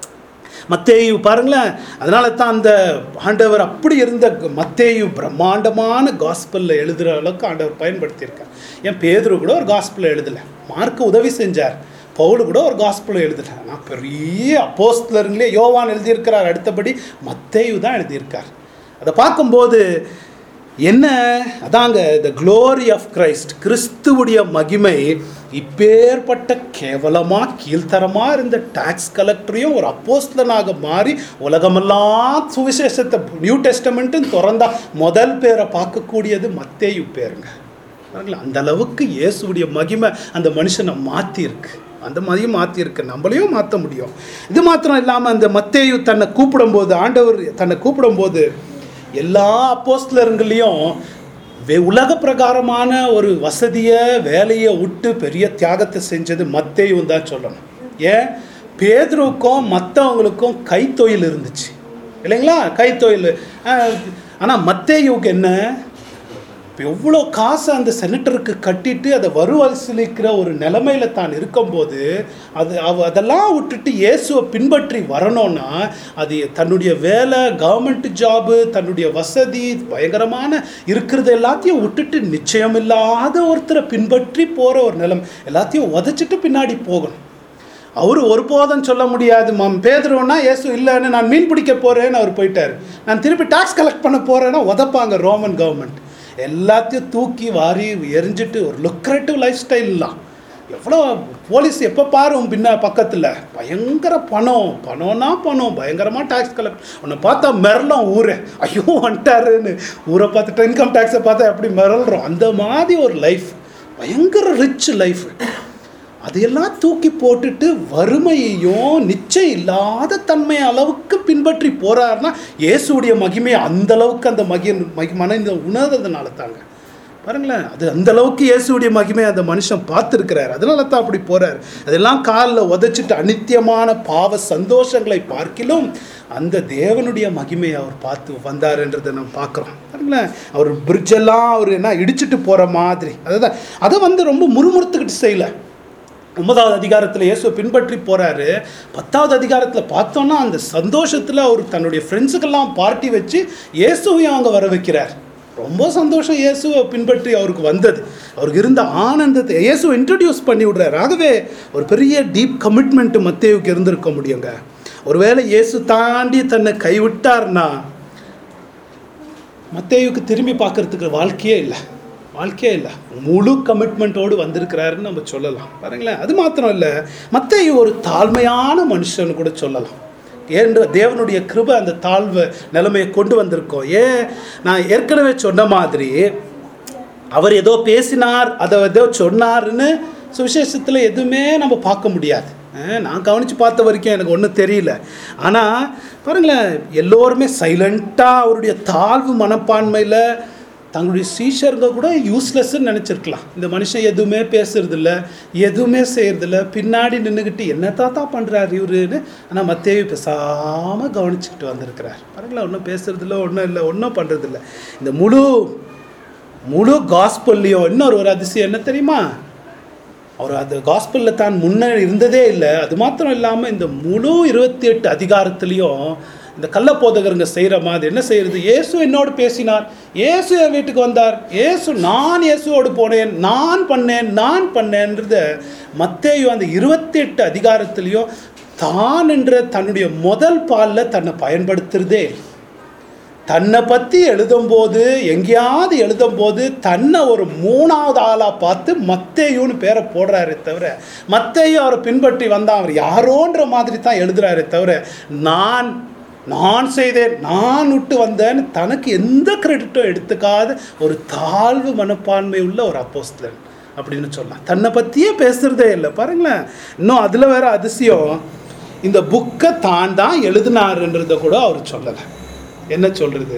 மத்தேயு பாருங்களேன் அதனால தான் அந்த ஆண்டவர் அப்படி இருந்த மத்தேயு பிரம்மாண்டமான காஸ்பலில் எழுதுகிற அளவுக்கு ஆண்டவர் பயன்படுத்தியிருக்கார் என் பேதுரு கூட ஒரு காஸ்பலில் எழுதலை மார்க்கு உதவி செஞ்சார் பவுலு கூட ஒரு காஸ்பலில் எழுதலை ஆனால் பெரிய அப்போஸ்தலருங்களே யோவான் எழுதியிருக்கிறார் அடுத்தபடி மத்தேயு தான் எழுதியிருக்கார் அதை பார்க்கும்போது என்ன அதாங்க த glory ஆஃப் கிரைஸ்ட் கிறிஸ்துவுடைய மகிமை இப்பேற்பட்ட கேவலமாக கீழ்த்தரமாக இருந்த டாக்ஸ் கலெக்டரையும் ஒரு அப்போஸ்தலனாக மாறி உலகமெல்லாம் சுவிசேஷத்தை நியூ டெஸ்டமெண்ட்டுன்னு திறந்தா முதல் பேரை பார்க்கக்கூடியது மத்தேயு பேருங்க பாருங்களேன் அந்த அளவுக்கு இயேசுவுடைய மகிமை அந்த மனுஷனை மாற்றிருக்கு அந்த மாதிரியும் மாற்றிருக்கு நம்மளையும் மாற்ற முடியும் இது மாத்திரம் இல்லாமல் அந்த மத்தேயு தன்னை கூப்பிடும்போது ஆண்டவர் தன்னை கூப்பிடும்போது எல்லா அப்போஸ்தலருங்களையும் வே உலக பிரகாரமான ஒரு வசதியை வேலையை விட்டு பெரிய தியாகத்தை செஞ்சது மத்தேயும் தான் சொல்லணும் ஏன் பேதுருக்கும் மற்றவங்களுக்கும் கைத்தொழில் இருந்துச்சு இல்லைங்களா கைத்தொழில் ஆனால் மத்தேயுக்கு என்ன இப்போ எவ்வளோ காசு அந்த செனட்டருக்கு கட்டிட்டு அதை வறுவசூலிக்கிற ஒரு நிலைமையில தான் இருக்கும்போது அது அவ அதெல்லாம் விட்டுட்டு இயேசுவை பின்பற்றி வரணும்னா அது தன்னுடைய வேலை கவர்மெண்ட் ஜாபு தன்னுடைய வசதி பயங்கரமான இருக்கிறது எல்லாத்தையும் விட்டுட்டு நிச்சயம் இல்லாத ஒருத்தரை பின்பற்றி போகிற ஒரு நிலைமை எல்லாத்தையும் உதச்சிட்டு பின்னாடி போகணும் அவர் ஒருபோதும் சொல்ல முடியாது மாம் பேதுருவனா இயேசு இல்லைன்னு நான் மீன் பிடிக்க போகிறேன்னு அவர் போயிட்டார் நான் திருப்பி டாக்ஸ் கலெக்ட் பண்ண போகிறேன்னா உதப்பாங்க ரோமன் கவர்மெண்ட் எல்லாத்தையும் தூக்கி வாரி எரிஞ்சிட்டு ஒரு லுக்ரேட்டிவ் லைஃப் ஸ்டைல்லாம் எவ்வளோ போலீஸ் எப்போ பாரு உன் பின்ன பக்கத்தில் பயங்கர பணம் பணம்னா பணம் பயங்கரமாக டேக்ஸ் கலெக்ட் உன்னை பார்த்தா மிரளும் ஊரே ஐயோ வந்துட்டாருன்னு ஊரை பார்த்துட்டு இன்கம் டேக்ஸை பார்த்தா எப்படி மிரள்றோம் அந்த மாதிரி ஒரு லைஃப் பயங்கர ரிச் லைஃப் அதையெல்லாம் தூக்கி போட்டுட்டு வறுமையையும் நிச்சயம் இல்லாத தன்மை அளவுக்கு பின்பற்றி போறாருன்னா இயேசுடைய மகிமை அந்த அளவுக்கு அந்த மகி மகி மன உணர்றதுனால தாங்க பாருங்களேன் அது அந்த அளவுக்கு இயேசுடைய மகிமை அந்த மனுஷன் பார்த்துருக்கிறார் அதனால தான் அப்படி போறார் அதெல்லாம் காலில் உதைச்சிட்டு அனித்தியமான பாவ சந்தோஷங்களை பார்க்கிலும் அந்த தேவனுடைய மகிமையை அவர் பார்த்து வந்தாருன்றதை நம்ம பார்க்குறோம் பாருங்களேன் அவர் பிரிட்ஜெல்லாம் அவர் என்ன இடிச்சிட்டு போகிற மாதிரி அதுதான் அதை வந்து ரொம்ப முறுமுறுத்துக்கிட்டு செய்யலை ஒன்பதாவது அதிகாரத்தில் இயேசுவை பின்பற்றி போறாரு பத்தாவது அதிகாரத்தில் பார்த்தோன்னா அந்த சந்தோஷத்தில் அவர் தன்னுடைய ஃப்ரெண்ட்ஸுக்கெல்லாம் பார்ட்டி வச்சு இயேசுவையும் அவங்க வர வைக்கிறார் ரொம்ப சந்தோஷம் இயேசுவை பின்பற்றி அவருக்கு வந்தது அவருக்கு இருந்த ஆனந்தத்தை இயேசுவை இன்ட்ரடியூஸ் பண்ணி விடுறாரு ஆகவே ஒரு பெரிய டீப் கமிட்மெண்ட் மத்தேவுக்கு இருந்திருக்க முடியுங்க ஒருவேளை இயேசு தாண்டி தன்னை கைவிட்டார்னா மத்தேயுக்கு திரும்பி பார்க்கறதுக்கு வாழ்க்கையே இல்லை வாழ்க்கையே இல்லை முழு கமிட்மெண்ட்டோடு வந்திருக்கிறாருன்னு நம்ம சொல்லலாம் பாருங்களேன் அது மாத்திரம் இல்லை மத்தேயு ஒரு தாழ்மையான மனுஷன் கூட சொல்லலாம் ஏன்ற தேவனுடைய கிருபை அந்த தாழ்வு நிலைமையை கொண்டு வந்திருக்கோம் ஏன் நான் ஏற்கனவே சொன்ன மாதிரி அவர் ஏதோ பேசினார் அதை ஏதோ சொன்னாருன்னு சுவிசேஷத்தில் எதுவுமே நம்ம பார்க்க முடியாது அஹ் நான் கவனித்து பார்த்த வரைக்கும் எனக்கு ஒன்றும் தெரியல ஆனால் பாருங்களேன் எல்லோருமே சைலண்ட்டாக அவருடைய தாழ்வு மனப்பான்மையில் தங்களுடைய சீஷருங்க கூட யூஸ்லெஸ்ன்னு நினச்சிருக்கலாம் இந்த மனுஷன் எதுவுமே பேசுறதில்ல எதுவுமே செய்யறதில்ல பின்னாடி நின்றுக்கிட்டு என்ன தாத்தா பண்ணுறாரு இவருன்னு ஆனால் மத்தேவி பேசாமல் கவனிச்சுக்கிட்டு வந்திருக்கிறார் பாருங்களேன் ஒன்றும் பேசுறதில்ல ஒன்றும் இல்லை ஒன்றும் பண்ணுறதில்ல இந்த முழு முழு காஸ்பல்லையும் இன்னொரு ஒரு அதிசயம் என்ன தெரியுமா அவர் அந்த காஸ்பலில் தான் முன்ன இருந்ததே இல்லை அது மாத்திரம் இல்லாமல் இந்த முழு இருபத்தி எட்டு அதிகாரத்துலேயும் இந்த கள்ளப்போதகருங்க செய்கிற மாதிரி என்ன செய்யறது இயேசு என்னோடு பேசினார் இயேசு என் வீட்டுக்கு வந்தார் இயேசு நான் இயேசுவோடு போனேன் நான் பண்ணேன் நான் பண்ணேன்றத மத்தேயு அந்த இருபத்தி எட்டு அதிகாரத்துலேயும் தான் என்ற தன்னுடைய முதல் பாலில் தன்னை பயன்படுத்துறதே இல்லை தன்னை பற்றி எழுதும்போது எங்கேயாவது எழுதும்போது தன்னை ஒரு மூணாவது ஆளாக பார்த்து மத்தேயுன்னு பேரை போடுறாரே தவிர மத்தேயு அவரை பின்பற்றி வந்தான் அவர் யாரோன்ற மாதிரி தான் எழுதுறாரே தவிர நான் நான் செய்தேன் நான் விட்டு வந்தேன்னு தனக்கு எந்த கிரெடிட்டும் எடுத்துக்காத ஒரு தாழ்வு மனப்பான்மை உள்ள ஒரு அப்போஸ்தலன் அப்படின்னு சொல்லலாம் தன்னை பற்றியே பேசுகிறதே இல்லை பாருங்களேன் இன்னும் அதில் வேற அதிசயம் இந்த புக்கை தான் தான் எழுதினாருன்றதை கூட அவர் சொல்லலை என்ன சொல்கிறது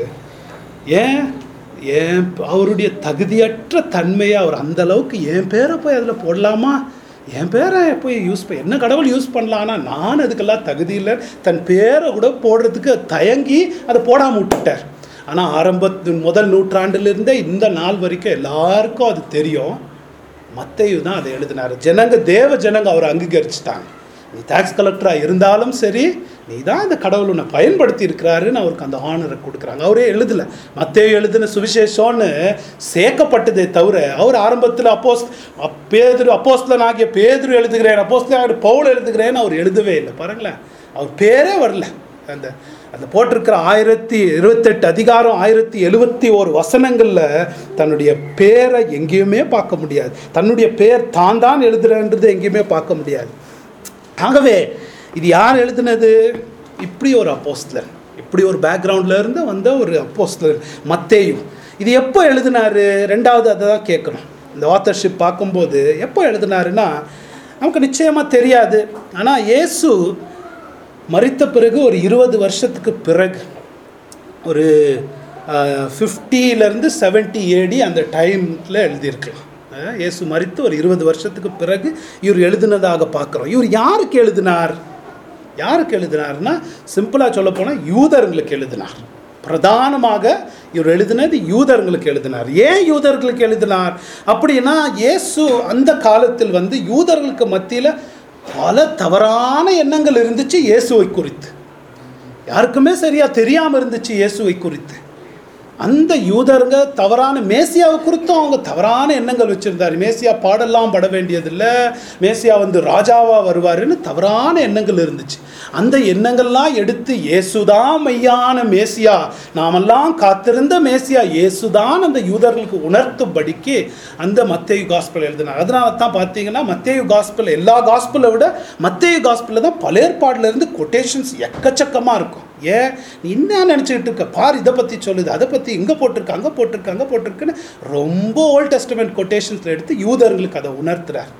ஏன் ஏன் அவருடைய தகுதியற்ற தன்மையை அவர் அந்த அளவுக்கு என் பேரை போய் அதில் போடலாமா என் பேரை போய் யூஸ் பண்ண என்ன கடவுள் யூஸ் பண்ணலான்னா நான் அதுக்கெல்லாம் தகுதி இல்லை தன் பேரை கூட போடுறதுக்கு தயங்கி அதை போடாமல் விட்டுட்டார் ஆனால் ஆரம்பத்து முதல் நூற்றாண்டிலிருந்தே இந்த நாள் வரைக்கும் எல்லாருக்கும் அது தெரியும் மத்தையு தான் அதை எழுதினார் ஜனங்க தேவ ஜனங்க அவரை அங்கீகரிச்சிட்டாங்க நீ டேக்ஸ் கலெக்டராக இருந்தாலும் சரி நீ தான் இந்த கடவுள் உன்னை பயன்படுத்தி இருக்கிறாருன்னு அவருக்கு அந்த ஆனரை கொடுக்குறாங்க அவரே எழுதலை மத்தேயு எழுதின சுவிசேஷம்னு சேர்க்கப்பட்டதே தவிர அவர் ஆரம்பத்தில் அப்போஸ் அப் பேதுரு அப்போஸ்தலன் ஆகிய பேதுரு எழுதுகிறேன் அப்போஸ்தலன் பவுல் எழுதுகிறேன்னு அவர் எழுதவே இல்லை பாருங்களேன் அவர் பேரே வரல அந்த அந்த போட்டிருக்கிற ஆயிரத்தி இருபத்தெட்டு அதிகாரம் ஆயிரத்தி எழுபத்தி ஒரு வசனங்களில் தன்னுடைய பேரை எங்கேயுமே பார்க்க முடியாது தன்னுடைய பேர் தான் தான் எழுதுறன்றது எங்கேயுமே பார்க்க முடியாது ஆகவே இது யார் எழுதுனது இப்படி ஒரு அப்போஸ்தலர் இப்படி ஒரு பேக்ரவுண்டில் இருந்து வந்த ஒரு அப்போஸ்தலர் மத்தேயு இது எப்போ எழுதினாரு ரெண்டாவது அதை தான் கேட்கணும் இந்த ஆத்தர்ஷிப் பார்க்கும்போது எப்போ எழுதினாருன்னா நமக்கு நிச்சயமாக தெரியாது ஆனால் இயேசு மறித்த பிறகு ஒரு இருபது வருஷத்துக்கு பிறகு ஒரு ஃபிஃப்டியிலேருந்து செவன்ட்டி ஏடி அந்த டைமில் எழுதியிருக்கலாம் அஹ் இயேசு மறித்து ஒரு இருபது வருஷத்துக்கு பிறகு இவர் எழுதினதாக பார்க்குறோம் இவர் யாருக்கு எழுதினார் யாருக்கு எழுதினார்னா சிம்பிளாக சொல்ல போனால் யூதர்களுக்கு எழுதினார் பிரதானமாக இவர் எழுதினது யூதர்களுக்கு எழுதினார் ஏன் யூதர்களுக்கு எழுதினார் அப்படின்னா இயேசு அந்த காலத்தில் வந்து யூதர்களுக்கு மத்தியில் பல தவறான எண்ணங்கள் இருந்துச்சு இயேசுவை குறித்து யாருக்குமே சரியா தெரியாமல் இருந்துச்சு இயேசுவை குறித்து அந்த யூதருங்க தவறான மேசியாவை குறித்தும் அவங்க தவறான எண்ணங்கள் வச்சுருந்தார் மேசியா பாடெல்லாம் பட வேண்டியதில்லை மேசியா வந்து ராஜாவாக வருவாருன்னு தவறான எண்ணங்கள் இருந்துச்சு அந்த எண்ணங்கள்லாம் எடுத்து இயேசுதான் மெய்யான மேசியா நாமெல்லாம் காத்திருந்த மேசியா இயேசுதான் அந்த யூதர்களுக்கு உணர்த்தும்படிக்கு அந்த மத்தேயு காஸ்பல் எழுதினார் அதனால தான் பார்த்தீங்கன்னா மத்தேயு காஸ்பல் எல்லா காஸ்பலை விட மத்தேயு காஸ்பலில் தான் பழையற்பாடுல இருந்து கொட்டேஷன்ஸ் எக்கச்சக்கமாக இருக்கும் ஏன் நீ என்ன நினச்சிக்கிட்டு இருக்க பார் இதை பற்றி சொல்லுது அதை பற்றி இங்கே போட்டிருக்கு அங்கே போட்டிருக்கு அங்கே போட்டிருக்குன்னு ரொம்ப ஓல்ட் டெஸ்டமெண்ட் கொட்டேஷன்ஸில் எடுத்து யூதர்களுக்கு அதை உணர்த்துறார்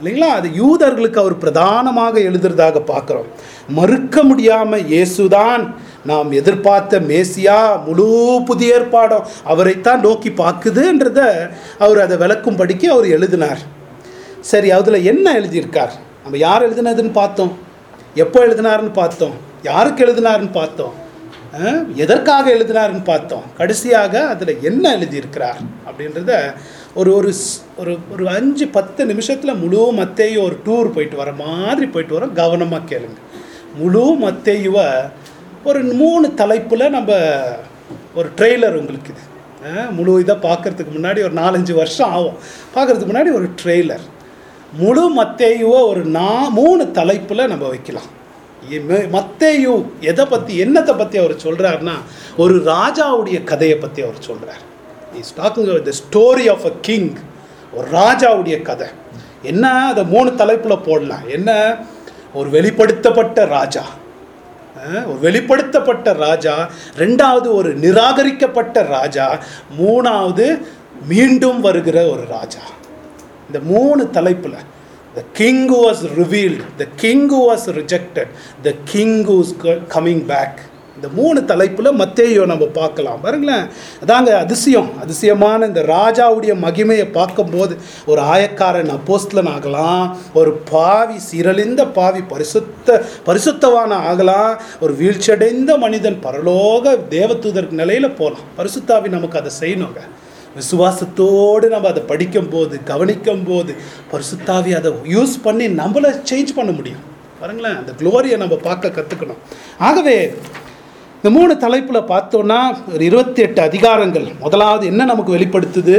இல்லைங்களா அது யூதர்களுக்கு அவர் பிரதானமாக எழுதுறதாக பார்க்குறோம் மறுக்க முடியாமல் இயேசுதான் நாம் எதிர்பார்த்த மேசியா முழு புதிய ஏற்பாடும் அவரைத்தான் நோக்கி பார்க்குதுன்றத அவர் அதை விளக்கும்படிக்கு அவர் எழுதினார் சரி அதில் என்ன எழுதியிருக்கார் நம்ம யார் எழுதினதுன்னு பார்த்தோம் எப்போ எழுதினாருன்னு பார்த்தோம் யாருக்கு எழுதினாருன்னு பார்த்தோம் அஹ், எதற்காக எழுதினாருன்னு பார்த்தோம் கடைசியாக அதில் என்ன எழுதியிருக்கிறார் அப்படின்றத ஒரு ஒரு ஸ்- ஒரு ஒரு அஞ்சு பத்து நிமிஷத்தில் முழு மத்தேயும் ஒரு டூர் போயிட்டு வர மாதிரி போயிட்டு வரோம் கவனமாக கேளுங்க முழு மத்தேயுவை ஒரு மூணு தலைப்பில் நம்ம ஒரு ட்ரெய்லர் உங்களுக்கு இது அஹ், முழு இதை பார்க்கறதுக்கு முன்னாடி ஒரு நாலஞ்சு வருஷம் ஆகும் பார்க்கறதுக்கு முன்னாடி ஒரு ட்ரெய்லர் முழு மத்தேயுவை ஒரு நா மூணு தலைப்பில் நம்ம வைக்கலாம் இம்ம- மத்தேயு எதை பற்றி என்னத்தை பற்றி அவர் சொல்கிறாருன்னா ஒரு ராஜாவுடைய கதையை பற்றி அவர் சொல்கிறார் is talking the story of a king ஒரு ராஜாவுடைய கதை என்ன அதை மூணு தலைப்பில் போடலாம் என்ன ஒரு வெளிப்படுத்தப்பட்ட ராஜா அஹ், ஒரு வெளிப்படுத்தப்பட்ட ராஜா ரெண்டாவது ஒரு நிராகரிக்கப்பட்ட ராஜா மூணாவது மீண்டும் வருகிற ஒரு ராஜா இந்த மூணு தலைப்பில் the king was revealed the king was rejected the king who's coming back இந்த மூணு தலைப்பில் மத்தேயோ நம்ம பார்க்கலாம் பாருங்களேன் அதாங்க அதிசயம் அதிசயமான இந்த ராஜாவுடைய மகிமையை பார்க்கும்போது ஒரு ஆயக்காரன் அப்போஸ்தலன் ஆகலாம் ஒரு பாவி சீரழிந்த பாவி பரிசுத்த பரிசுத்தவான ஆகலாம் ஒரு வீழ்ச்சியடைந்த மனிதன் பரலோக தேவதூதர் நிலையில் போகலாம் பரிசுத்தாவி நமக்கு அதை செய்யணுங்க விசுவாசத்தோடு நம்ம அதை படிக்கும்போது கவனிக்கும்போது பரிசுத்தாவி அதை யூஸ் பண்ணி நம்மளை சேஞ்ச் பண்ண முடியும் பாருங்களேன் அந்த க்ளோரியை நம்ம பார்க்க கற்றுக்கணும் ஆகவே இந்த மூணு தலைப்பில் பார்த்தோன்னா ஒரு இருபத்தி எட்டு அதிகாரங்கள் முதலாவது என்ன நமக்கு வெளிப்படுத்துது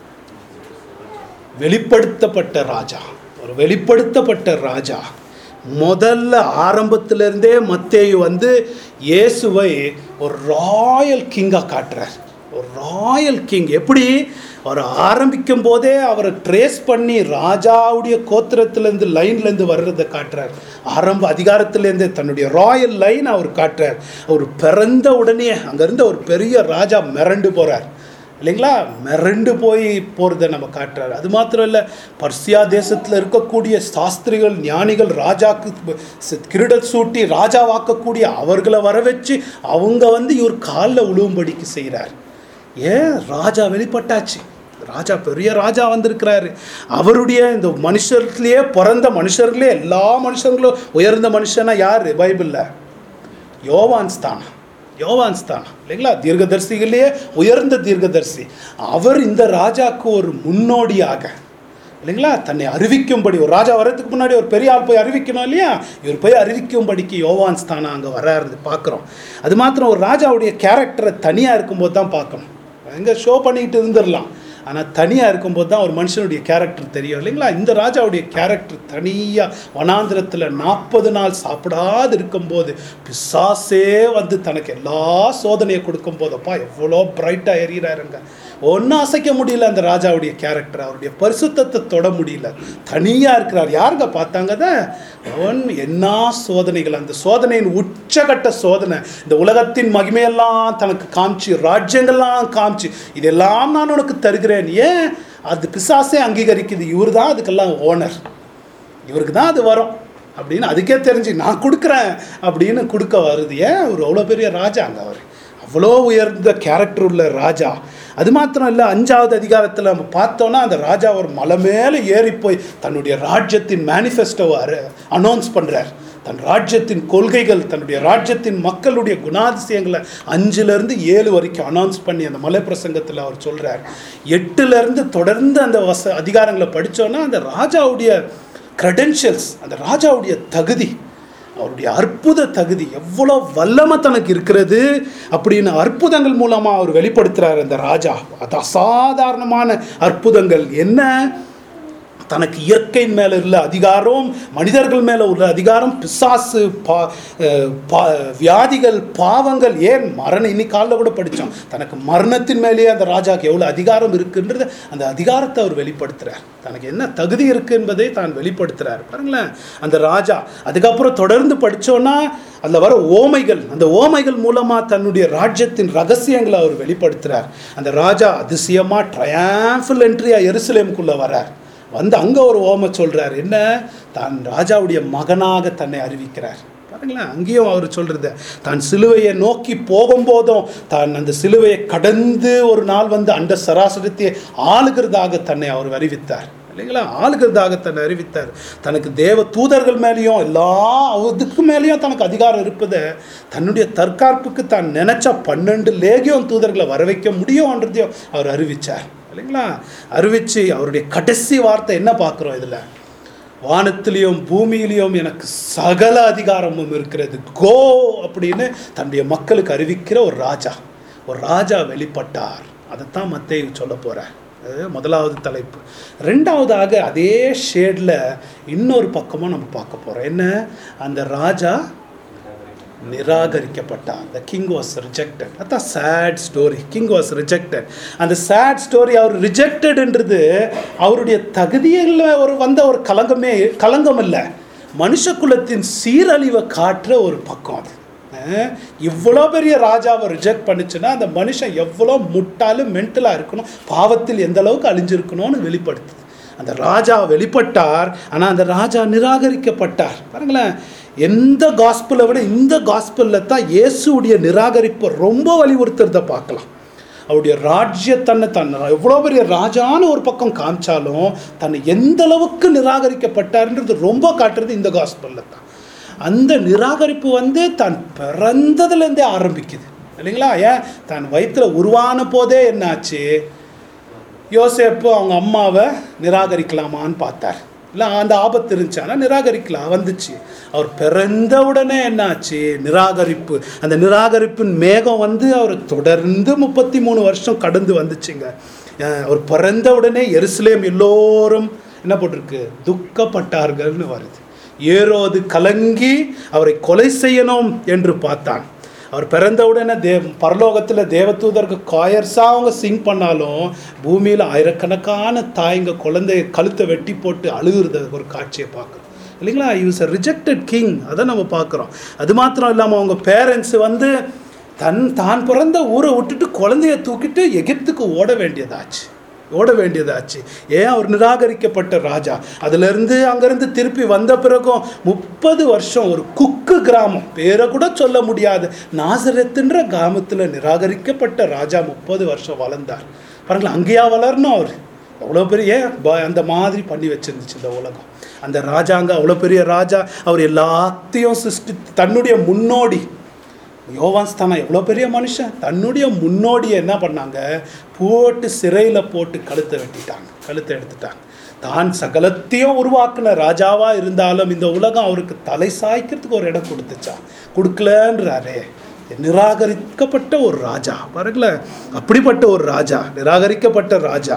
வெளிப்படுத்தப்பட்ட ராஜா ஒரு வெளிப்படுத்தப்பட்ட ராஜா முதல்ல ஆரம்பத்திலிருந்தே மத்தேயு வந்து இயேசுவை ஒரு ராயல் கிங்காக காட்டுறார் ஒரு ராயல் கிங் எப்படி அவர் ஆரம்பிக்கும் போதே அவரை ட்ரேஸ் பண்ணி ராஜாவுடைய கோத்திரத்திலேருந்து லைன்லேருந்து வர்றதை காட்டுறார் ஆரம்ப அதிகாரத்திலேருந்து தன்னுடைய ராயல் லைன் அவர் காட்டுறார் அவர் பிறந்த உடனே அங்கேருந்து ஒரு பெரிய ராஜா மிரண்டு போகிறார் இல்லைங்களா மிரண்டு போய் போகிறத நம்ம காட்டுறாரு அது மாத்திரம் இல்லை பர்சியா தேசத்தில் இருக்கக்கூடிய சாஸ்திரிகள் ஞானிகள் ராஜாக்கு சி- கிரீடம் சூட்டி ராஜாவாக்கக்கூடிய அவர்களை வர வச்சு அவங்க வந்து இவர் காலில் உழுவும்படிக்கு செய்கிறார் ஏன் ராஜா வெளிப்பட்டாச்சு ராஜா பெரிய ராஜா வந்திருக்கிறாரு அவருடைய இந்த மனுஷர்லேயே பிறந்த மனுஷர்களே எல்லா மனுஷங்களும் உயர்ந்த மனுஷனா யார் பைபிளில் யோவான் ஸ்தானம் யோவான் ஸ்தானம் இல்லைங்களா தீர்க்கதரிசிகளே உயர்ந்த தீர்க்கதரிசி அவர் இந்த ராஜாக்கு ஒரு முன்னோடியாக இல்லைங்களா தன்னை அறிவிக்கும்படி ஒரு ராஜா வர்றதுக்கு முன்னாடி ஒரு பெரிய ஆள் போய் அறிவிக்கணும் இல்லையா இவர் போய் அறிவிக்கும்படிக்கு யோவான் ஸ்தானம் அங்கே வராது பார்க்குறோம் அது மாத்திரம் ஒரு ராஜாவுடைய கேரக்டரை தனியாக இருக்கும்போது தான் பார்க்கணும் எங்கே ஷோ பண்ணிக்கிட்டு இருந்துடலாம் ஆனால் தனியாக இருக்கும்போது தான் ஒரு மனுஷனுடைய கேரக்டர் தெரியும் இல்லைங்களா இந்த ராஜாவுடைய கேரக்டர் தனியாக வனாந்திரத்தில் நாற்பது நாள் சாப்பிடாது இருக்கும்போது பிசாசே வந்து தனக்கு எல்லா சோதனையை கொடுக்கும்போது அப்பா எவ்வளோ பிரைட்டாக எறிகிறாருங்க ஒன்றும் அசைக்க முடியல அந்த ராஜாவுடைய கேரக்டர் அவருடைய பரிசுத்தத்தை தொட முடியல தனியாக இருக்கிறார் யாருங்க பார்த்தாங்க அதை அவன் என்ன சோதனைகள் அந்த சோதனையின் உச்சகட்ட சோதனை இந்த உலகத்தின் மகிமையெல்லாம் தனக்கு காமிச்சு ராஜ்யங்கள்லாம் காமிச்சு இதெல்லாம் நான் உனக்கு தருகிறேன் ஏன் அது பிசாசே அங்கீகரிக்குது இவர் தான் அதுக்கெல்லாம் ஓனர் இவருக்கு தான் அது வரும் அப்படின்னு அதுக்கே தெரிஞ்சு நான் கொடுக்குறேன் அப்படின்னு கொடுக்க வருது ஏன் அவர் அவ்வளோ பெரிய ராஜாங்க அவர் அவ்வளோ உயர்ந்த கேரக்டர் உள்ள ராஜா அது மாத்திரம் இல்லை அஞ்சாவது அதிகாரத்தில் நம்ம பார்த்தோன்னா அந்த ராஜா ஒரு மலை மேலே ஏறி போய் தன்னுடைய ராஜ்யத்தின் மேனிஃபெஸ்டோவை அனௌன்ஸ் பண்ணுறார் தன் ராஜ்யத்தின் கொள்கைகள் தன்னுடைய ராஜ்யத்தின் மக்களுடைய குணாதிசயங்களை அஞ்சுலேருந்து ஏழு வரைக்கும் அனௌன்ஸ் பண்ணி அந்த மலை பிரசங்கத்தில் அவர் சொல்கிறார் எட்டுலேருந்து தொடர்ந்து அந்த வச அதிகாரங்களை படித்தோன்னா அந்த ராஜாவுடைய க்ரெடென்ஷியல்ஸ் அந்த ராஜாவுடைய தகுதி அவருடைய அற்புத தகுதி எவ்வளோ வல்லமை தனக்கு இருக்கிறது அப்படின்னு அற்புதங்கள் மூலமாக அவர் வெளிப்படுத்துகிறார் அந்த ராஜா அது அசாதாரணமான அற்புதங்கள் என்ன தனக்கு இயற்கையின் மேலே உள்ள அதிகாரம் மனிதர்கள் மேலே உள்ள அதிகாரம் பிசாசு பா அஹ் பா வியாதிகள் பாவங்கள் ஏன் மரணம் இன்னைக்கு காலைல கூட படித்தோம் தனக்கு மரணத்தின் மேலேயே அந்த ராஜாக்கு எவ்வளோ அதிகாரம் இருக்குன்றது அந்த அதிகாரத்தை அவர் வெளிப்படுத்துகிறார் தனக்கு என்ன தகுதி இருக்குது என்பதை தான் வெளிப்படுத்துகிறார் பாருங்களேன் அந்த ராஜா அதுக்கப்புறம் தொடர்ந்து படித்தோன்னா அதில் வர ஓமைகள் அந்த ஓமைகள் மூலமாக தன்னுடைய ராஜ்யத்தின் ரகசியங்களை அவர் வெளிப்படுத்துகிறார் அந்த ராஜா அதிசயமாக ட்ரையாம்பிள் என்ட்ரியாக எருசலேமுக்குள்ளே வரார் வந்து அங்கே ஒரு ஓமை சொல்றார் என்ன தான் ராஜாவுடைய மகனாக தன்னை அறிவிக்கிறார் பாருங்களேன் அங்கேயும் அவர் சொல்றது தான் சிலுவையை நோக்கி போகும்போதும் தான் அந்த சிலுவையை கடந்து ஒரு நாள் வந்து அந்த சராசரத்தை ஆளுகிறதாக தன்னை அவர் அறிவித்தார் இல்லைங்களா ஆளுகிறதாக தன்னை அறிவித்தார் தனக்கு தேவ தூதர்கள் மேலேயும் எல்லா இதுக்கு மேலேயும் தனக்கு அதிகாரம் இருப்பதை தன்னுடைய தற்காப்புக்கு தான் நினைச்ச பன்னெண்டு லேகியம் தூதர்களை வர வைக்க முடியும்ன்றதையும் அவர் அறிவிச்சார் இல்லைங்களா அறிவிச்சு அவருடைய கடைசி வார்த்தை என்ன பார்க்குறோம் இதில் வானத்திலையும் பூமியிலையும் எனக்கு சகல அதிகாரமும் இருக்கிறது கோ அப்படின்னு தன்னுடைய மக்களுக்கு அறிவிக்கிற ஒரு ராஜா ஒரு ராஜா வெளிப்பட்டார் அதைத்தான் மத்தேயு சொல்ல போகிறார் அது முதலாவது தலைப்பு ரெண்டாவதாக அதே ஷேடில் இன்னொரு பக்கமும் நம்ம பார்க்க போகிறோம் என்ன அந்த ராஜா நிராகரிக்கப்பட்டார் த கிங் வாஸ் ரிஜெக்டட் அதான் sad story king was rejected அந்த சேட் ஸ்டோரி அவர் ரிஜெக்டட்ன்றது அவருடைய தகுதியில் ஒரு வந்த ஒரு கலங்கமே கலங்கம் இல்லை மனுஷ குலத்தின் சீரழிவை காட்டுற ஒரு பக்கம் அது அஹ், இவ்வளோ பெரிய ராஜாவை ரிஜெக்ட் பண்ணுச்சுன்னா அந்த மனுஷன் எவ்வளோ முட்டாலும் மென்டலாக இருக்கணும் பாவத்தில் எந்த அளவுக்கு அழிஞ்சிருக்கணும்னு வெளிப்படுத்துது அந்த ராஜா வெளிப்பட்டார் ஆனால் அந்த ராஜா நிராகரிக்கப்பட்டார் பாருங்களேன் எந்த காஸ்பிளை விட இந்த காஸ்பிளில் தான் இயேசுடைய நிராகரிப்பை ரொம்ப வலியுறுத்துறத பார்க்கலாம் அவருடைய ராஜ்யத்தன்னை தன் எவ்வளோ பெரிய ராஜான்னு ஒரு பக்கம் காமிச்சாலும் தன்னை எந்த அளவுக்கு நிராகரிக்கப்பட்டார்ன்றது ரொம்ப காட்டுறது இந்த காஸ்பிளில் தான் அந்த நிராகரிப்பு வந்து தான் பிறந்ததுலேருந்தே ஆரம்பிக்குது இல்லைங்களா ஏன் தான் வயிற்றுல உருவான போதே என்னாச்சு யோசேப்பு அவங்க அம்மாவை நிராகரிக்கலாமான்னு பார்த்தார் இல்லை அந்த ஆபத்து இருந்துச்சு ஆனால் நிராகரிக்கலாம் வந்துச்சு அவர் பிறந்த உடனே என்னாச்சு நிராகரிப்பு அந்த நிராகரிப்பின் மேகம் வந்து அவர் தொடர்ந்து முப்பத்தி மூணு வருஷம் கடந்து வந்துச்சுங்க அஹ் அவர் பிறந்த உடனே எருசலேம் எல்லோரும் என்ன போட்டிருக்கு துக்கப்பட்டார்கள்னு வருது ஏரோது கலங்கி அவரை கொலை செய்யணும் என்று பார்த்தான் அவர் பிறந்த உடனே தே பரலோகத்தில் தேவதூதருக்கு காயர்ஸாக அவங்க சிங் பண்ணாலும் பூமியில் ஆயிரக்கணக்கான தாய்ங்க குழந்தைய கழுத்தை வெட்டி போட்டு அழுகுறத ஒரு காட்சியை பார்க்குறோம் இல்லைங்களா யூஸ் அ ரிஜெக்டட் கிங் அதை நம்ம பார்க்குறோம் அது மாத்திரம் இல்லாமல் அவங்க பேரண்ட்ஸ் வந்து தன் தான் பிறந்த ஊரை விட்டுட்டு குழந்தைய தூக்கிட்டு எகிப்துக்கு ஓட வேண்டியதாச்சு ஓட வேண்டியதாச்சு ஏன் அவர் நிராகரிக்கப்பட்ட ராஜா அதிலிருந்து அங்கேருந்து திருப்பி வந்த பிறகும் முப்பது வருஷம் ஒரு குக்கு கிராமம் பேரை கூட சொல்ல முடியாது நாசரத்துன்ற கிராமத்தில் நிராகரிக்கப்பட்ட ராஜா முப்பது வருஷம் வளர்ந்தார் பாருங்களேன் அங்கேயா வளரணும் அவர் அவ்வளோ பெரிய ப- அந்த மாதிரி பண்ணி வச்சிருந்துச்சு இந்த உலகம் அந்த ராஜாங்க அவ்வளோ பெரிய ராஜா அவர் எல்லாத்தையும் சிருஷ்டி தன்னுடைய முன்னோடி யோவான் ஸ்தானம் எவ்வளோ பெரிய மனுஷன் தன்னுடைய முன்னோடியை என்ன பண்ணாங்க போட்டு சிறையில் போட்டு கழுத்தை வெட்டிட்டாங்க கழுத்தை எடுத்துட்டாங்க தான் சகலத்தையும் உருவாக்குன ராஜாவா இருந்தாலும் இந்த உலகம் அவருக்கு தலை சாய்க்கிறதுக்கு ஒரு இடம் கொடுத்துச்சா கொடுக்கலன்றாரே நிராகரிக்கப்பட்ட ஒரு ராஜா பாருங்களேன் அப்படிப்பட்ட ஒரு ராஜா நிராகரிக்கப்பட்ட ராஜா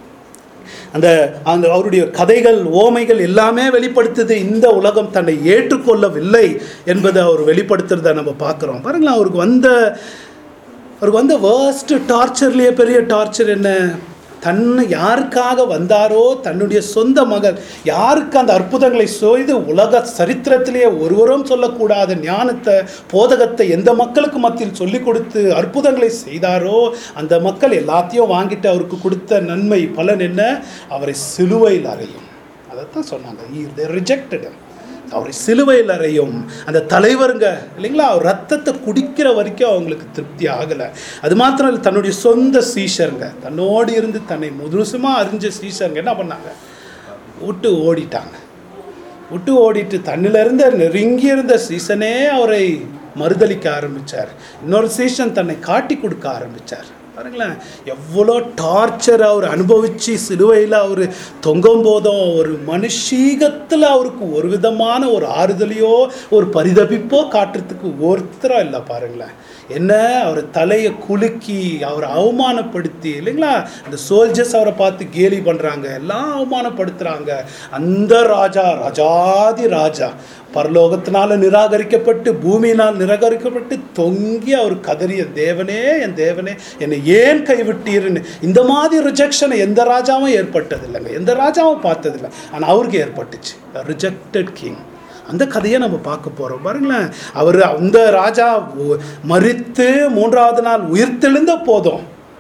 அந்த அந்த அவருடைய கதைகள் ஓமைகள் எல்லாமே வெளிப்படுத்துது இந்த உலகம் தன்னை ஏற்றுக்கொள்ளவில்லை என்பதை அவர் வெளிப்படுத்துறத நம்ம பார்க்குறோம் பாருங்களேன் அவருக்கு வந்த அவருக்கு வந்த வேர்ஸ்ட் டார்ச்சர்லேயே பெரிய டார்ச்சர் என்ன தன் யாருக்காக வந்தாரோ தன்னுடைய சொந்த மகன் யாருக்கு அந்த அற்புதங்களை செய்து உலக சரித்திரத்திலேயே ஒருவரும் சொல்லக்கூடாத ஞானத்தை போதகத்தை எந்த மக்களுக்கு மத்தியில் சொல்லிக் கொடுத்து அற்புதங்களை செய்தாரோ அந்த மக்கள் எல்லாத்தையும் வாங்கிட்டு அவருக்கு கொடுத்த நன்மை பலன் என்ன அவரை சிலுவையில் அறையும் அதைத்தான் சொன்னாங்க ரிஜெக்டட் அவரை சிலுவையில் அறையும் அந்த தலைவருங்க இல்லைங்களா அவர் ரத்தத்தை குடிக்கிற வரைக்கும் அவங்களுக்கு திருப்தி ஆகலை அது மாத்திரம் இல்லை தன்னுடைய சொந்த சீஷருங்க தன்னோடு இருந்து தன்னை முதுசுமாக அறிஞ்ச சீஷருங்க என்ன பண்ணாங்க விட்டு ஓடிட்டாங்க விட்டு ஓடிட்டு தன்னில இருந்த நெருங்கி இருந்த சீசனே அவரை மறுதலிக்க ஆரம்பிச்சார் இன்னொரு சீசன் தன்னை காட்டி கொடுக்க ஆரம்பிச்சார் பாருங்களேன் எவ்வளோ டார்ச்சர் அவர் அனுபவிச்சு சிலுவையில் அவர் தொங்கும் போதும் ஒரு மனுஷீகத்தில் அவருக்கு ஒரு விதமான ஒரு ஆறுதலையோ ஒரு பரிதபிப்போ காட்டுறதுக்கு ஒருத்தரும் இல்லை பாருங்களேன் என்ன அவர் தலையை குலுக்கி அவரை அவமானப்படுத்தி இல்லைங்களா அந்த சோல்ஜர்ஸ் அவரை பார்த்து கேலி பண்ணுறாங்க எல்லாம் அவமானப்படுத்துகிறாங்க அந்த ராஜா ராஜாதி ராஜா பரலோகத்தினால நிராகரிக்கப்பட்டு பூமியினால் நிராகரிக்கப்பட்டு தொங்கி அவர் கதறிய தேவனே என் தேவனே என்னை ஏன் கைவிட்டீர்னு இந்த மாதிரி ரிஜெக்ஷனை எந்த ராஜாவும் ஏற்பட்டதில்லைங்க எந்த ராஜாவும் பார்த்ததில்லை ஆனால் அவருக்கு ஏற்பட்டுச்சு ரிஜெக்டட் கிங் அந்த கதையை நம்ம பார்க்க போகிறோம் பாருங்களேன் அவர் அந்த ராஜா உ- மரித்து மூன்றாவது நாள் உயிர்த்தெழுந்த போதும்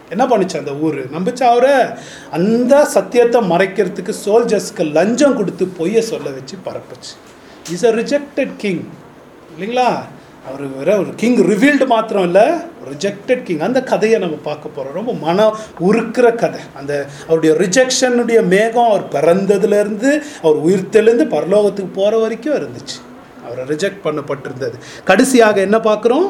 என்ன பண்ணுச்சு அந்த ஊர் நம்பிச்சா அவரை அந்த சத்தியத்தை மறைக்கிறதுக்கு சோல்ஜர்ஸ்க்கு லஞ்சம் கொடுத்து பொய்யை சொல்ல வச்சு பரப்புச்சு இஸ் அ ரிஜெக்டட் கிங் இல்லைங்களா அவர் வேற ஒரு கிங் ரிவீல்டு மாத்திரம் இல்லை ரிஜெக்டட் கிங் அந்த கதையை நம்ம பார்க்க போகிறோம் ரொம்ப மன உருக்குற கதை அந்த அவருடைய ரிஜெக்ஷனுடைய மேகம் அவர் பிறந்ததுலேருந்து அவர் உயிர்த்தெழுந்து பரலோகத்துக்கு போகிற வரைக்கும் இருந்துச்சு அவரை ரிஜெக்ட் பண்ணப்பட்டிருந்தது கடைசியாக என்ன பார்க்குறோம்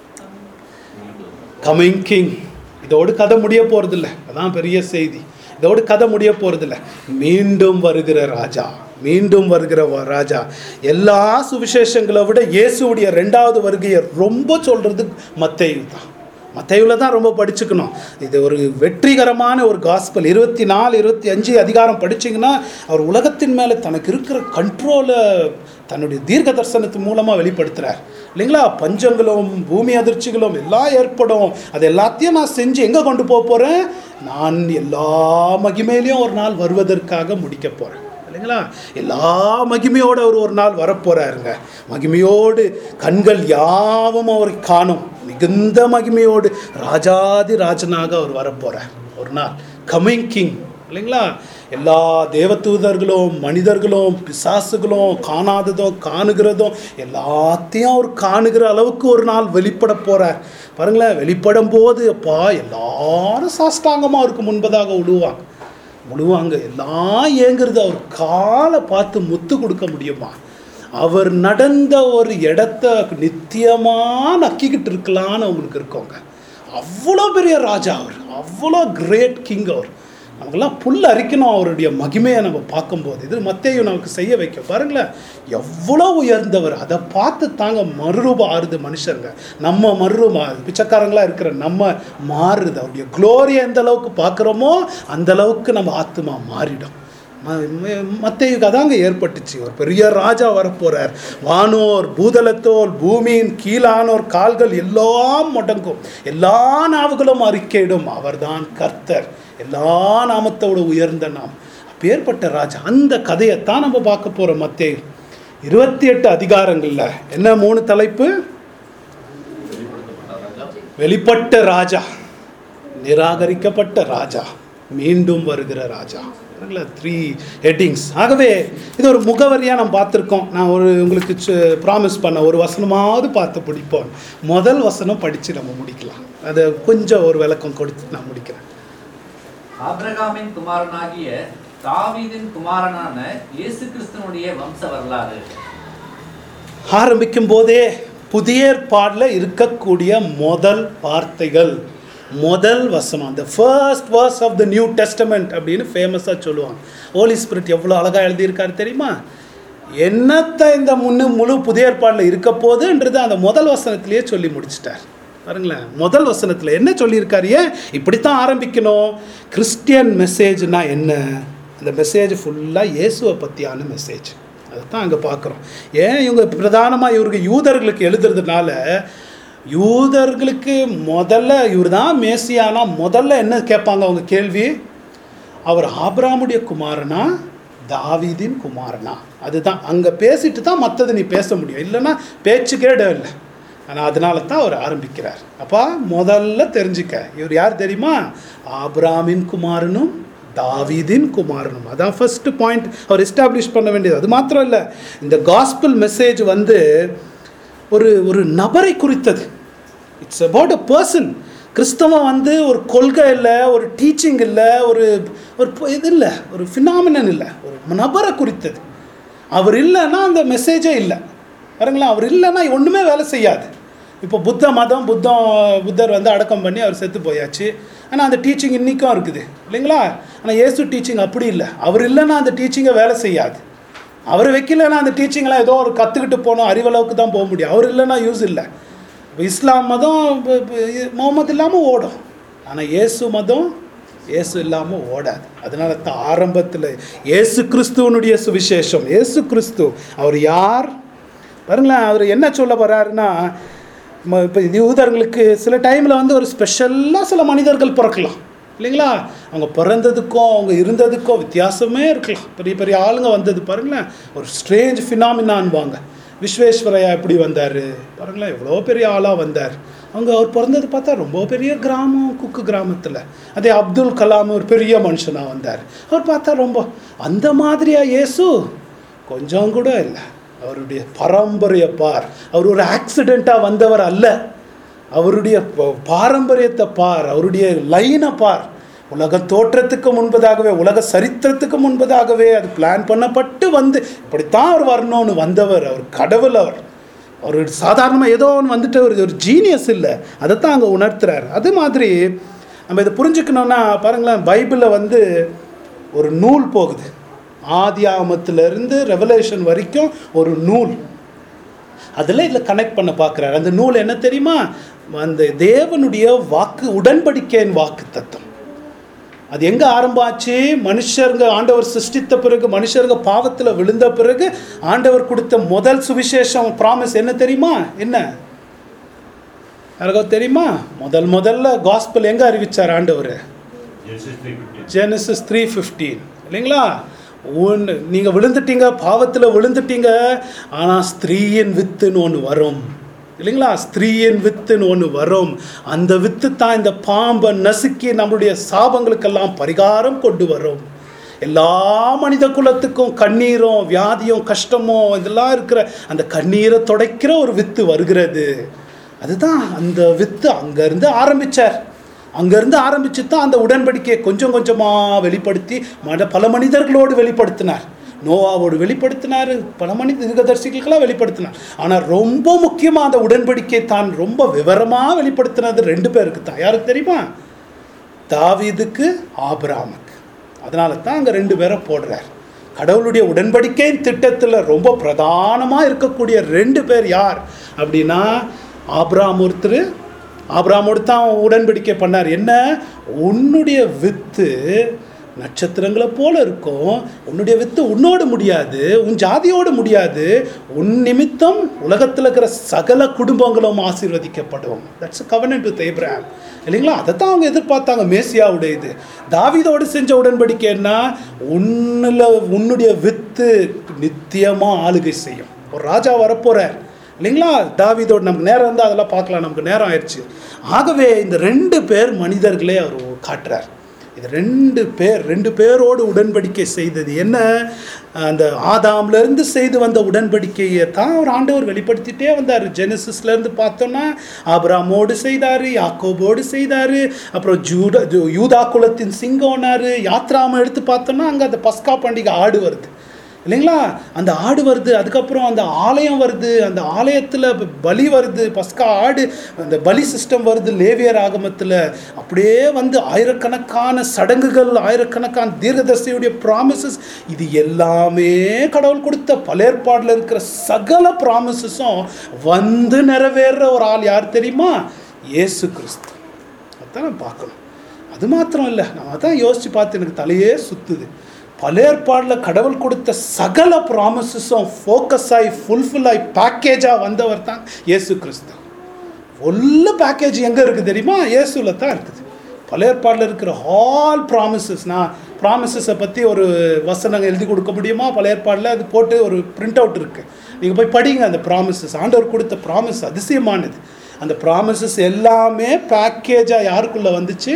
கமிங் கிங் இதோடு கதை முடிய போகிறதில்ல அதான் பெரிய செய்தி இதோடு கதை முடிய போகிறதில்ல மீண்டும் வருகிற ராஜா மீண்டும் வருகிற வ- ராஜா எல்லா சுவிசேஷங்களை விட இயேசுவுடைய ரெண்டாவது வருகையை ரொம்ப சொல்கிறது மத்தேயு தான் மத்தேயுவில் தான் ரொம்ப படிச்சுக்கணும் இது ஒரு வெற்றிகரமான ஒரு காஸ்பல் இருபத்தி நாலு இருபத்தி அஞ்சு அதிகாரம் படிச்சீங்கன்னா அவர் உலகத்தின் மேலே தனக்கு இருக்கிற கண்ட்ரோலை தன்னுடைய தீர்க்க தரிசனத்து மூலமாக வெளிப்படுத்துகிறார் இல்லைங்களா பஞ்சங்களும் பூமி அதிர்ச்சிகளும் எல்லாம் ஏற்படும் அது எல்லாத்தையும் நான் செஞ்சு எங்கே கொண்டு போக போகிறேன் நான் எல்லா மகிமையிலையும் ஒரு நாள் வருவதற்காக முடிக்க போகிறேன் இல்லைங்களா எல்லா மகிமையோடு அவர் ஒரு நாள் வரப்போறாருங்க மகிமையோடு கண்கள் யாவும் அவரை காணும் மிகுந்த மகிமையோடு ராஜாதி ராஜனாக அவர் வரப்போறார் ஒரு நாள் கமிங் கிங் இல்லைங்களா எல்லா தேவதூதர்களும் மனிதர்களும் பிசாசுகளும் காணாததோ காணுகிறதோ எல்லாத்தையும் அவர் காணுகிற அளவுக்கு ஒரு நாள் வெளிப்பட போறார் பாருங்களேன் வெளிப்படும் போது அப்பா எல்லாரும் சாஷ்டாங்கமாக அவருக்கு முன்பதாக விழுவாங்க முழுவாங்க எல்லாம் ஏங்குறது அவர் காலை பார்த்து முத்து கொடுக்க முடியுமா அவர் நடந்த ஒரு இடத்த நித்தியமாக நக்கிக்கிட்டு இருக்கலான்னு அவங்களுக்கு இருக்கோங்க அவ்வளோ பெரிய ராஜா அவர் அவ்வளோ கிரேட் கிங் அவர் நமக்கெல்லாம் புல் அரிக்கணும் அவருடைய மகிமையை நம்ம பார்க்கும்போது இது மத்தேயும் நமக்கு செய்ய வைக்க பாருங்களேன் எவ்வளோ உயர்ந்தவர் அதை பார்த்து தாங்க மறுரூபம் ஆறுது மனுஷங்க நம்ம மறுரூபம் ஆறுது பிச்சைக்காரங்களா இருக்கிற நம்ம மாறுது அவருடைய குளோரியை எந்த அளவுக்கு பார்க்குறோமோ அந்த அளவுக்கு நம்ம ஆத்மா மாறிடும் மத்தையுக்கு அதாங்க ஏற்பட்டுச்சு ஒரு பெரிய ராஜா வரப்போறார் வானோர் பூதலத்தோர் பூமியின் கீழானோர் கால்கள் எல்லாம் முடங்கும் எல்லா நாவுகளும் அறிக்கையிடும் அவர்தான் கர்த்தர் எல்லா நாமத்தோட உயர்ந்த நாம் அப்பேற்பட்ட ராஜா அந்த கதையைத்தான் நம்ம பார்க்க போறோம் மத்தேயு இருபத்தி எட்டு அதிகாரங்கள்ல என்ன மூணு தலைப்பு வெளிப்பட்ட ராஜா நிராகரிக்கப்பட்ட ராஜா மீண்டும் வருகிற ராஜா த்ரீ ஹெட்டிங்ஸ் ஆகவே இது ஒரு முகவரியாக நம்ம பார்த்துருக்கோம் நான் ஒரு உங்களுக்கு ப்ராமிஸ் பண்ண ஒரு வசனமாவது பார்த்து பிடிப்போம் முதல் வசனம் படித்து நம்ம முடிக்கலாம் அதை கொஞ்சம் ஒரு விளக்கம் கொடுத்து நான் முடிக்கிறேன் ஆபிரகாமின் குமாரனாகிய தாவீதின் குமாரனான இயேசு கிறிஸ்துவனுடைய வம்ச வரலாறு ஆரம்பிக்கும் போதே புதிய ஏற்பாடில் இருக்கக்கூடிய முதல் வார்த்தைகள் முதல் வசனம் அந்த first verse of the New Testament அப்படின்னு ஃபேமஸாக சொல்லுவாங்க ஹோலி ஸ்பிரிட் எவ்வளோ அழகாக எழுதியிருக்காரு தெரியுமா என்னத்தை இந்த முன்னு முழு புதிய ஏற்பாடில் இருக்க போகுதுன்றது அந்த முதல் வசனத்திலேயே சொல்லி முடிச்சிட்டார் பாருங்களேன் முதல் வசனத்தில் என்ன சொல்லியிருக்காரு ஏன் இப்படித்தான் ஆரம்பிக்கணும் கிறிஸ்டியன் மெசேஜ்னா என்ன அந்த மெசேஜ் ஃபுல்லாக இயேசுவை பற்றியான மெசேஜ் அதைத்தான் அங்கே பார்க்குறோம் ஏன் இவங்க பிரதானமாக இவருக்கு யூதர்களுக்கு எழுதுறதுனால யூதர்களுக்கு முதல்ல இவர் தான் மேசியானா முதல்ல என்ன கேட்பாங்க அவங்க கேள்வி அவர் ஆபிராமுடைய குமாரனா தாவீதின் குமாரனா அதுதான் அங்கே பேசிட்டு தான் மற்றது நீ பேச முடியும் இல்லைன்னா பேச்சுக்கே இடம் இல்லை ஆனால் அதனால தான் அவர் ஆரம்பிக்கிறார் அப்பா முதல்ல தெரிஞ்சுக்க இவர் யார் தெரியுமா ஆபிராமின் குமாரனும் தாவீதின் குமாரனும் அதான் ஃபர்ஸ்ட் பாயிண்ட் அவர் எஸ்டாப்ளிஷ் பண்ண வேண்டியது அது மாத்திரம் இல்லை இந்த காஸ்பிள் மெசேஜ் வந்து ஒரு ஒரு நபரை குறித்தது இட்ஸ் அபவுட் அ பர்சன் கிறிஸ்தவம் வந்து ஒரு கொள்கை இல்லை ஒரு டீச்சிங் இல்லை ஒரு ஒரு ப- இது இல்லை ஒரு ஃபினாமினன் இல்லை ஒரு நபரை குறித்தது அவர் இல்லைன்னா அந்த மெசேஜே இல்லை பாருங்களேன் அவர் இல்லைன்னா ஒன்றுமே வேலை செய்யாது இப்போ புத்த மதம் புத்தம் புத்தர் வந்து அடக்கம் பண்ணி அவர் செத்து போயாச்சு ஆனால் அந்த டீச்சிங் இன்றைக்கும் இருக்குது இல்லைங்களா ஆனால் இயேசு டீச்சிங் அப்படி இல்லை அவர் இல்லைன்னா அந்த டீச்சிங்கை வேலை செய்யாது அவர் வைக்கலன்னா அந்த டீச்சிங்லாம் ஏதோ ஒரு கற்றுக்கிட்டு போகணும் அறிவளவுக்கு தான் போக முடியும் அவர் இல்லைன்னா யூஸ் இல்லை இப்போ இஸ்லாம் மதம் இப்ப- இப்ப இ- முகமது இல்லாமல் ஓடும் ஆனால் இயேசு மதம் இயேசு இல்லாமல் ஓடாது அதனால தான் ஆரம்பத்தில் இயேசு கிறிஸ்துவனுடைய சுவிசேஷம் இயேசு கிறிஸ்து அவர் யார் பாருங்களேன் அவர் என்ன சொல்ல போகிறாருன்னா இப்போ யூதர்களுக்கு சில டைமில் வந்து ஒரு ஸ்பெஷலாக சில மனிதர்கள் பிறக்கலாம் இல்லைங்களா அவங்க பிறந்ததுக்கும் அவங்க இருந்ததுக்கும் வித்தியாசமே இருக்கலாம் பெரிய பெரிய ஆளுங்க வந்தது பாருங்களேன் ஒரு ஸ்ட்ரேஞ்ச் ஃபினாமினான்வாங்க விஸ்வேஸ்வரையா எப்படி வந்தார் பாருங்களேன் எவ்வளோ பெரிய ஆளாக வந்தார் அவங்க அவர் பிறந்தது பார்த்தா ரொம்ப பெரிய கிராமம் குக்கு கிராமத்தில் அதே அப்துல் கலாம் ஒரு பெரிய மனுஷனாக வந்தார் அவர் பார்த்தா ரொம்ப அந்த மாதிரியா இயேசு கொஞ்சம் கூட இல்லை அவருடைய பரம்பரையை பார் அவர் ஒரு ஆக்சிடெண்ட்டாக வந்தவர் அல்ல அவருடைய ப- பாரம்பரியத்தை பார் அவருடைய லைனை பார் உலக தோற்றத்துக்கு முன்பதாகவே உலக சரித்திரத்துக்கு முன்பதாகவே அது பிளான் பண்ணப்பட்டு வந்து இப்படித்தான் அவர் வரணும்னு வந்தவர் அவர் கடவுள் அவர் அவர் சாதாரணமாக ஏதோ ஒன்று வந்துட்டு ஒரு ஒரு ஜீனியஸ் இல்லை அதைத்தான் அங்கே உணர்த்துறாரு அது மாதிரி நம்ம இதை புரிஞ்சுக்கணுன்னா பாருங்களேன் பைபிளில் வந்து ஒரு நூல் போகுது ஆதி ஆமத்திலிருந்து ரெவலேஷன் வரைக்கும் ஒரு நூல் அதில் இதில் கனெக்ட் பண்ண பார்க்குறாரு அந்த நூல் என்ன தெரியுமா அந்த தேவனுடைய வாக்கு உடன்படிக்கையின் வாக்கு தத்துவம் அது எங்கே ஆரம்பாச்சு மனுஷருங்க ஆண்டவர் சிருஷ்டித்த பிறகு மனுஷருங்க பாவத்தில் விழுந்த பிறகு ஆண்டவர் கொடுத்த முதல் சுவிசேஷம் ப்ராமிஸ் என்ன தெரியுமா என்ன யாருக்கோ தெரியுமா முதல் முதல்ல காஸ்பல் எங்கே அறிவிச்சார் ஆண்டவர் ஜெனசிஸ் த்ரீ ஃபிஃப்டீன் இல்லைங்களா ஒன்று நீங்கள் விழுந்துட்டீங்க பாவத்தில் விழுந்துட்டீங்க ஆனால் ஸ்திரீயின் வித்துன்னு ஒன்று வரும் இல்லைங்களா ஸ்திரீயின் வித்துன்னு ஒன்று வரும் அந்த வித்து தான் இந்த பாம்பை நசுக்கி நம்மளுடைய சாபங்களுக்கெல்லாம் பரிகாரம் கொண்டு வரும் எல்லா மனித குலத்துக்கும் கண்ணீரும் வியாதியும் கஷ்டமும் இதெல்லாம் இருக்கிற அந்த கண்ணீரை துடைக்கிற ஒரு வித்து வருகிறது அதுதான் அந்த வித்து அங்கேருந்து ஆரம்பிச்சார் அங்கேருந்து ஆரம்பிச்சு தான் அந்த உடன்படிக்கையை கொஞ்சம் கொஞ்சமாக வெளிப்படுத்தி மட பல மனிதர்களோடு வெளிப்படுத்தினார் நோவாவோடு வெளிப்படுத்தினார் பல மனித தீர்க்கதரிசிகளுக்கெல்லாம் வெளிப்படுத்தினார் ஆனால் ரொம்ப முக்கியமாக அந்த உடன்படிக்கை தான் ரொம்ப விவரமாக வெளிப்படுத்தினது ரெண்டு பேருக்கு தான் யாருக்கு தெரியுமா தாவீதுக்கு ஆபிராமுக்கு அதனால தான் அங்கே ரெண்டு பேரை போடுறார் கடவுளுடைய உடன்படிக்கையின் திட்டத்தில் ரொம்ப பிரதானமாக இருக்கக்கூடிய ரெண்டு பேர் யார் அப்படின்னா ஆபிராம் ஒருத்தர் ஆபிராமோடு தான் உடன்படிக்கை பண்ணார் என்ன உன்னுடைய வித்து நட்சத்திரங்களை போல இருக்கும் உன்னுடைய வித்து உன்னோடு முடியாது உன் ஜாதியோடு முடியாது உன் நிமித்தம் உலகத்தில் இருக்கிற சகல குடும்பங்களும் ஆசீர்வதிக்கப்படும் தட்ஸ் கவர்னன்ட் வித் ஏப்ராம் இல்லைங்களா அதை தான் அவங்க எதிர்பார்த்தாங்க மேசியாவுடைய இது தாவீதோடு செஞ்ச உடன்படிக்கை என்ன உன்னில் உன்னுடைய வித்து நித்தியமாக ஆளுகை செய்யும் ஒரு ராஜா வரப்போகிறார் இல்லைங்களா தாவீதோடு நமக்கு நேரம் இருந்தால் அதெல்லாம் பார்க்கலாம் நமக்கு நேரம் ஆயிடுச்சு ஆகவே இந்த ரெண்டு பேர் மனிதர்களே அவர் காட்டுறார் இது ரெண்டு பேர் ரெண்டு பேரோடு உடன்படிக்கை செய்தது என்ன அந்த ஆதாம்லேருந்து செய்து வந்த உடன்படிக்கையை தான் அவர் ஆண்டவர் வெளிப்படுத்திட்டே வந்தார் ஜெனசிஸ்லேருந்து பார்த்தோன்னா ஆபிராமோடு செய்தார் யாக்கோபோடு செய்தார் அப்புறம் ஜூடா ஜூ- யூதா குலத்தின் சிங்கம்னார் யாத்ராம எடுத்து பார்த்தோன்னா அங்கே அந்த பஸ்கா பண்டிகை ஆடு வருது இல்லைங்களா அந்த ஆடு வருது அதுக்கப்புறம் அந்த ஆலயம் வருது அந்த ஆலயத்தில் பலி வருது பஸ்கா ஆடு அந்த பலி சிஸ்டம் வருது லேவியர் ஆகமத்தில் அப்படியே வந்து ஆயிரக்கணக்கான சடங்குகள் ஆயிரக்கணக்கான தீர்க்கதரிசியுடைய ப்ராமிசஸ் இது எல்லாமே கடவுள் கொடுத்த பலேற்பாடில் இருக்கிற சகல ப்ராமிசஸும் வந்து நிறைவேறுற ஒரு ஆள் யார் தெரியுமா இயேசு கிறிஸ்து அதான் நம்ம பார்க்கணும் அது மாத்திரம் இல்லை நான் அதான் யோசித்து பார்த்து எனக்கு தலையே சுத்துது பலேற்பாடில் கடவுள் கொடுத்த சகல ப்ராமிசஸும் ஃபோக்கஸ் ஆகி ஃபுல்ஃபில் ஆகி பேக்கேஜாக வந்தவர் தான் இயேசு கிறிஸ்து ஃபுல்லு பேக்கேஜ் எங்கே இருக்குது தெரியுமா இயேசுல தான் இருக்குது பழையற்பாடில் இருக்கிற ஆல் ப்ராமிசஸ் நான் ப்ராமிசஸை பற்றி ஒரு வசனங்க எழுதி கொடுக்க முடியுமா பழையற்பாடில் அது போட்டு ஒரு பிரிண்ட் அவுட் இருக்குது நீங்கள் போய் படிங்க அந்த ப்ராமிசஸ் ஆண்டவர் கொடுத்த ப்ராமிஸ் அதிசயமானது அந்த ப்ராமிசஸ் எல்லாமே பேக்கேஜாக யாருக்குள்ளே வந்துச்சு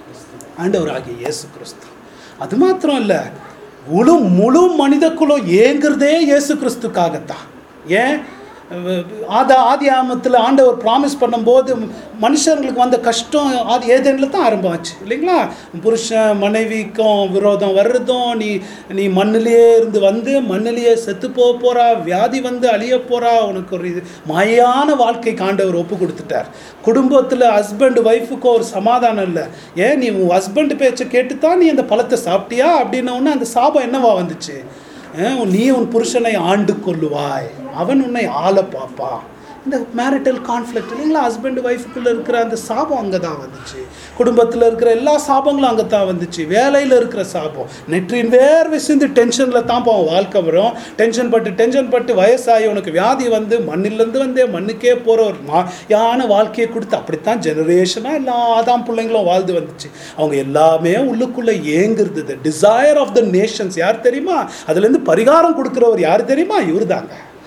ஆண்டவர் ஆகிய இயேசு கிறிஸ்து அது மாத்திரம் இல்லை முழு முழு மனித குலம் ஏங்குறதே இயேசு கிறிஸ்துக்காகத்தான் ஏன் அஹ் ஆதா ஆதி ஆமத்தில் ஆண்டவர் ப்ராமிஸ் பண்ணும்போது மனுஷங்களுக்கு வந்த கஷ்டம் ஆதி ஏதேனில் தான் ஆரம்பமாச்சு இல்லைங்களா புருஷன் மனைவிக்கும் விரோதம் வர்றதும் நீ நீ மண்ணிலேயே இருந்து வந்து மண்ணிலேயே செத்து போக போகிறா வியாதி வந்து அழிய போகிறா உனக்கு ஒரு இது மாயான வாழ்க்கைக்கு ஆண்டவர் ஒப்பு கொடுத்துட்டார் குடும்பத்தில் ஹஸ்பண்ட் ஒய்ஃபுக்கும் ஒரு சமாதானம் இல்லை ஏன் நீ உன் ஹஸ்பண்ட் பேச்சை கேட்டு தான் நீ அந்த பழத்தை சாப்பிட்டியா அப்படின்ன உடனே அந்த சாபம் என்னவா வந்துச்சு அஹ் நீ உன் புருஷனை ஆண்டு கொள்ளுவாய் அவன் உன்னை ஆள பாப்பா இந்த மேரிட்டல் கான்ஃப்ளிக்ட் இல்லைங்களா ஹஸ்பண்ட் ஒய்ஃபுக்குள்ளே இருக்கிற அந்த சாபம் அங்கே தான் வந்துச்சு குடும்பத்தில் இருக்கிற எல்லா சாபங்களும் அங்கே தான் வந்துச்சு வேலையில் இருக்கிற சாபம் நெற்றின் வேர்வை சிந்து டென்ஷனில் தான் போவோம் வாழ்க்கை வரும் டென்ஷன் பட்டு டென்ஷன் பட்டு வயசாகி உனக்கு வியாதி வந்து மண்ணிலேருந்து வந்தே மண்ணுக்கே போகிற ஒரு மாயான வாழ்க்கையை கொடுத்து அப்படித்தான் ஜெனரேஷனாக எல்லா ஆதாம் பிள்ளைங்களும் வாழ்ந்து வந்துச்சு அவங்க எல்லாமே உள்ளுக்குள்ளே ஏங்குறது the desire of the nations யார் தெரியுமா அதுலேருந்து பரிகாரம் கொடுக்குறவர் யார் தெரியுமா இவர் தாங்க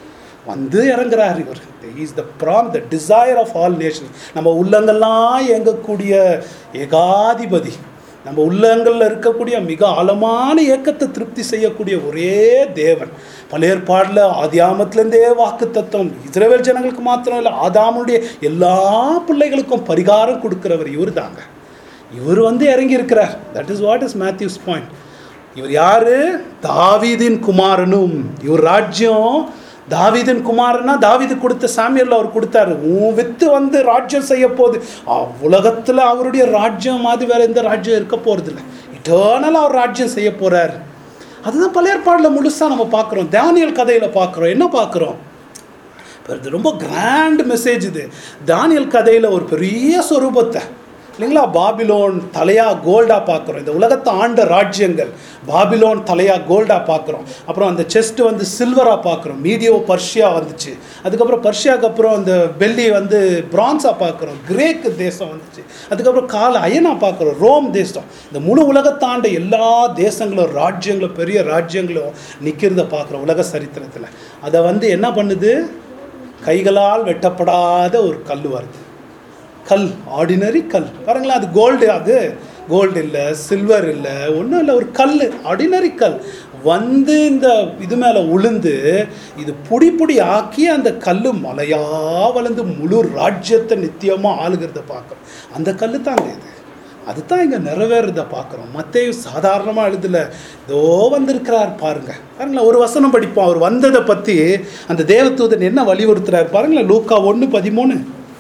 வந்து இறங்குறார் இவர் is the from the desire of all nations நம்ம உள்ளங்கள்லாம் இயங்கக்கூடிய ஏகாதிபதி நம்ம உள்ளங்களில் இருக்கக்கூடிய மிக ஆழமான ஏக்கத்தை திருப்தி செய்யக்கூடிய ஒரே தேவன் பழைய ஏற்பாடில் ஆதியாமத்திலேருந்தே வாக்கு தத்துவம் இஸ்ரேல் ஜனங்களுக்கு மாத்திரம் இல்லை ஆதாமுடைய எல்லா பிள்ளைகளுக்கும் பரிகாரம் கொடுக்கிறவர் இவர் தாங்க இவர் வந்து இறங்கி இருக்கிறார் that is what is Matthew's point இவர் யாரு தாவீதின் குமாரனும் இவர் ராஜ்யம் தாவீதின் குமாரனா தாவீது கொடுத்த சாமியல்ல அவர் கொடுத்தாரு உன் வித்து வந்து ராஜ்யம் செய்ய போகுது அ- உலகத்துல அவருடைய ராஜ்யம் மாதிரி வேற எந்த ராஜ்யம் இருக்க போறது இல்லை இட்டர்னலாக அவர் ராஜ்யம் செய்ய போறார் அதுதான் பழைய ஏற்பாடுல முழுசா நம்ம பார்க்குறோம் தானியல் கதையில பார்க்குறோம் என்ன பார்க்குறோம் இது ரொம்ப கிராண்ட் மெசேஜ் இது தானியல் கதையில் ஒரு பெரிய சொரூபத்தை இல்லைங்களா பாபிலோன் தலையா கோல்டா பார்க்குறோம் இந்த உலகத்தை ஆண்ட ராஜ்யங்கள் பாபிலோன் தலையா கோல்டா பார்க்குறோம் அப்புறம் அந்த செஸ்ட் வந்து சில்வரா பார்க்குறோம் மீடியோ பர்ஷியா வந்துச்சு அதுக்கப்புறம் பர்ஷியாவுக்கு அப்புறம் அந்த வெள்ளி வந்து பிரான்ஸா பார்க்குறோம் கிரேக் தேசம் வந்துச்சு அதுக்கப்புறம் கால அயனா பார்க்குறோம் ரோம் தேசம் இந்த முழு உலகத்தாண்ட எல்லா தேசங்களும் ராஜ்யங்களும் பெரிய ராஜ்யங்களும் நிற்கிறத பார்க்குறோம் உலக சரித்திரத்தில் அதை வந்து என்ன பண்ணுது கைகளால் வெட்டப்படாத ஒரு கல் வருது கல் ஆர்டினரி கல் பாருங்களேன் அது கோல்டு அது கோல்டு இல்லை சில்வர் இல்லை ஒன்றும் இல்லை ஒரு கல் ஆர்டினரி கல் வந்து இந்த இது மேலே உளுந்து இது புடி புடி ஆக்கி அந்த கல் மலையா வளர்ந்து முழு ராஜ்யத்தை நித்தியமாக ஆளுகிறத பார்க்குறோம் அந்த கல் தாங்க இது அதுதான் இங்கே நிறைவேறத பார்க்குறோம் மத்தேயு சாதாரணமாக எழுதல இதோ வந்திருக்கிறார் பாருங்க பாருங்களேன் ஒரு வசனம் படிப்போம் அவர் வந்ததை பற்றி அந்த தேவதூதன் என்ன வலியுறுத்துறார் பாருங்களேன் லூக்கா ஒன்று பதிமூணு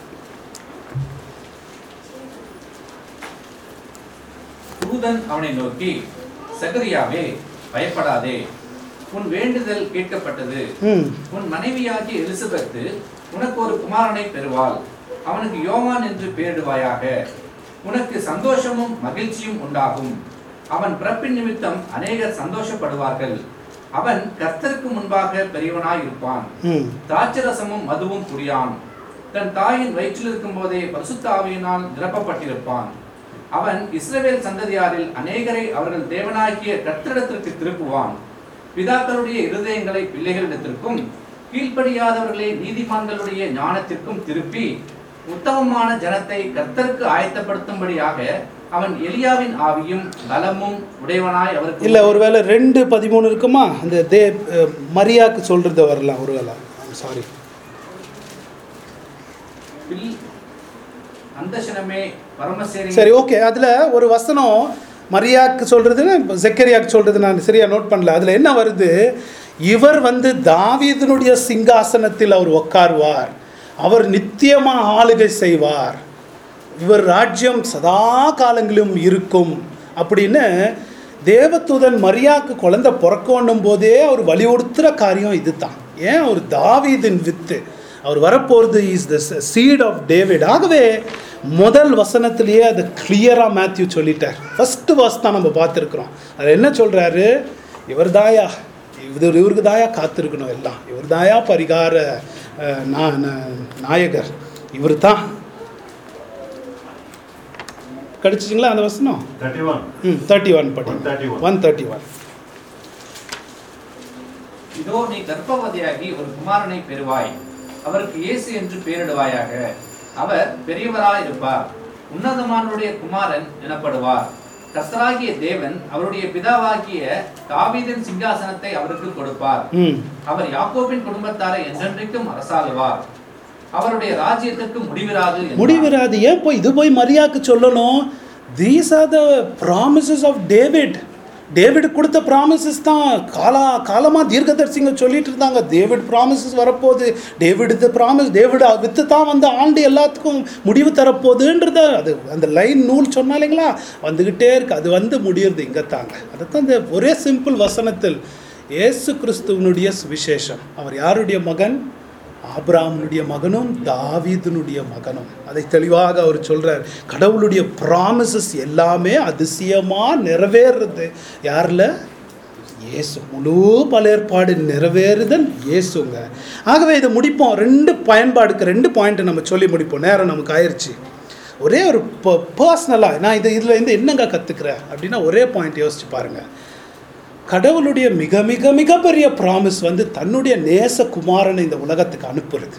தூதன் அவனை நோக்கி சகரியாவே பயப்படாதே உன் வேண்டுதல் கேட்கப்பட்டது ம் உன் மனைவியாகிய எலிசபெத்து உனக்கு ஒரு குமாரனை பெறுவாள் அவனுக்கு யோவான் என்று பெயரிடுவாயாக உனக்கு சந்தோஷமும் மகிழ்ச்சியும் உண்டாகும் அவன் பிறப்பின் நிமித்தம் அநேகர் சந்தோஷப்படுவார்கள் அவன் கர்த்தருக்கு முன்பாக பெரியவனாய் இருப்பான் ம் திராட்சரசமும் மதுவும் குடியான் தன் தாயின் வயிற்றில் இருக்கும் போதே பரிசுத்த ஆவியினால் நிரப்பப்பட்டிருப்பான் அவன் இஸ்ரவேல் சந்ததியாரில் அநேகரை அவர்கள் தேவனாகிய கர்த்தரிடத்திற்கு திருப்புவான் பிதாக்களுடைய இருதயங்களை பிள்ளைகளிடத்திற்கும் கீழ்ப்படியாதவர்களை நீதிமான்களுடைய ஞானத்திற்கும் திருப்பி உத்தமமான ஜனத்தை கர்த்தருக்கு ஆயத்தப்படுத்தும்படியாக அவன் எலியாவின் ஆவியும் பலமும் உடையவனாய் அவருக்கு இல்லை ஒருவேளை ரெண்டு பதிமூணு இருக்குமா அந்த தே அஹ், மரியாக்கு சொல்கிறது வரலாம் ஒருவேளை சாரி பில் அந்தசனமே பரமசேரி சரி ஓகே அதில் ஒரு வசனம் மரியாக்கு சொல்கிறதுன்னு ஜெக்கரியாக்கு சொல்கிறது நான் சரியா நோட் பண்ணல அதில் என்ன வருது இவர் வந்து தாவீதனுடைய சிங்காசனத்தில் அவர் உட்காருவார் அவர் நித்தியமாக ஆளுகை செய்வார் இவர் ராஜ்யம் சதா காலங்களிலும் இருக்கும் அப்படின்னு தேவதூதன் மரியாக்கு குழந்தை பிறக்கணும் போதே அவர் வலியுறுத்துகிற காரியம் இதுதான் ஏன் அவர் தாவீதின் வித்து அவர் வரப்போகிறது is the seed of David ஆகவே முதல் வசனத்திலேயே அது கிளியராக மேத்யூ சொல்லிட்டார் ஃபஸ்ட்டு வர்ஸ் தான் நம்ம பார்த்துருக்குறோம் அதில் என்ன சொல்கிறாரு இவர் தாயா இவர் இவருக்கு தாயா காத்திருக்கணும் எல்லாம் இவர் தாயா பரிகார அஹ், நா- நா- நாயகர் இவர் தான் கிடைச்சிங்களா அந்த வசனம் 31. ம் தேர்ட்டி ஒன் படி 131. ஒன் தேர்ட்டி ஒன் இதோ நீ கர்ப்பவதியாகி ஒரு குமாரனை பெறுவாய் அவருக்கு இயேசு என்று பெயரிடுவாயாக அவர் பெரியவராய் இருப்பார் உன்னதமானுடைய குமாரன் எனப்படுவார் கர்த்தராகிய தேவன் அவருடைய பிதாவாகிய தாவீதின் சிங்காசனத்தை அவருக்கு கொடுப்பார் ம் அவர் யாக்கோபின் குடும்பத்தாரை என்றென்றைக்கும் அரசாளுவார் அவருடைய ராஜ்யத்திற்கு முடிவிராது என்றார். முடிவிராது ஏன் போய் இது போய் மரியாக்கு சொல்லணும் these are the promises of David David கொடுத்த ப்ராமிசஸ் தான் காலா காலமாக தீர்க்கதரிசிங்க சொல்லிட்டு இருந்தாங்க டேவிட் ப்ராமிசஸ் வரப்போகுது டேவிட் இது ப்ராமிஸ் டேவிட் வித்து தான் வந்து ஆண்டு எல்லாத்துக்கும் முடிவு தரப்போகுதுன்றத அது அந்த லைன் நூல் சொன்னா இல்லைங்களா வந்துக்கிட்டே இருக்கு அது வந்து முடியுறது இங்கே தாங்க அதைத்தான் இந்த ஒரே சிம்பிள் வசனத்தில் இயேசு கிறிஸ்துவனுடைய சுவிசேஷம் அவர் யாருடைய மகன் ஆபிராமனுடைய மகனும் தாவீதனுடைய மகனும் அதை தெளிவாக அவர் சொல்றார் கடவுளுடைய ப்ராமிசஸ் எல்லாமே அதிசயமா நிறைவேறுறது யாரில் இயேசு முழு பலேற்பாடு நிறைவேறுதல் இயேசுங்க ஆகவே இதை முடிப்போம் ரெண்டு பயன்பாடுக்கு ரெண்டு பாயிண்ட் நம்ம சொல்லி முடிப்போம் நேரம் நமக்கு ஆயிடுச்சு ஒரே ஒரு பர்சனலாக நான் இது இதில் இருந்து என்னங்க கற்றுக்கிறேன் அப்படின்னா ஒரே பாயிண்ட் யோசிச்சு பாருங்கள் கடவுளுடைய மிக மிக மிகப்பெரிய ப்ராமிஸ் வந்து தன்னுடைய நேச குமாரனை இந்த உலகத்துக்கு அனுப்புறது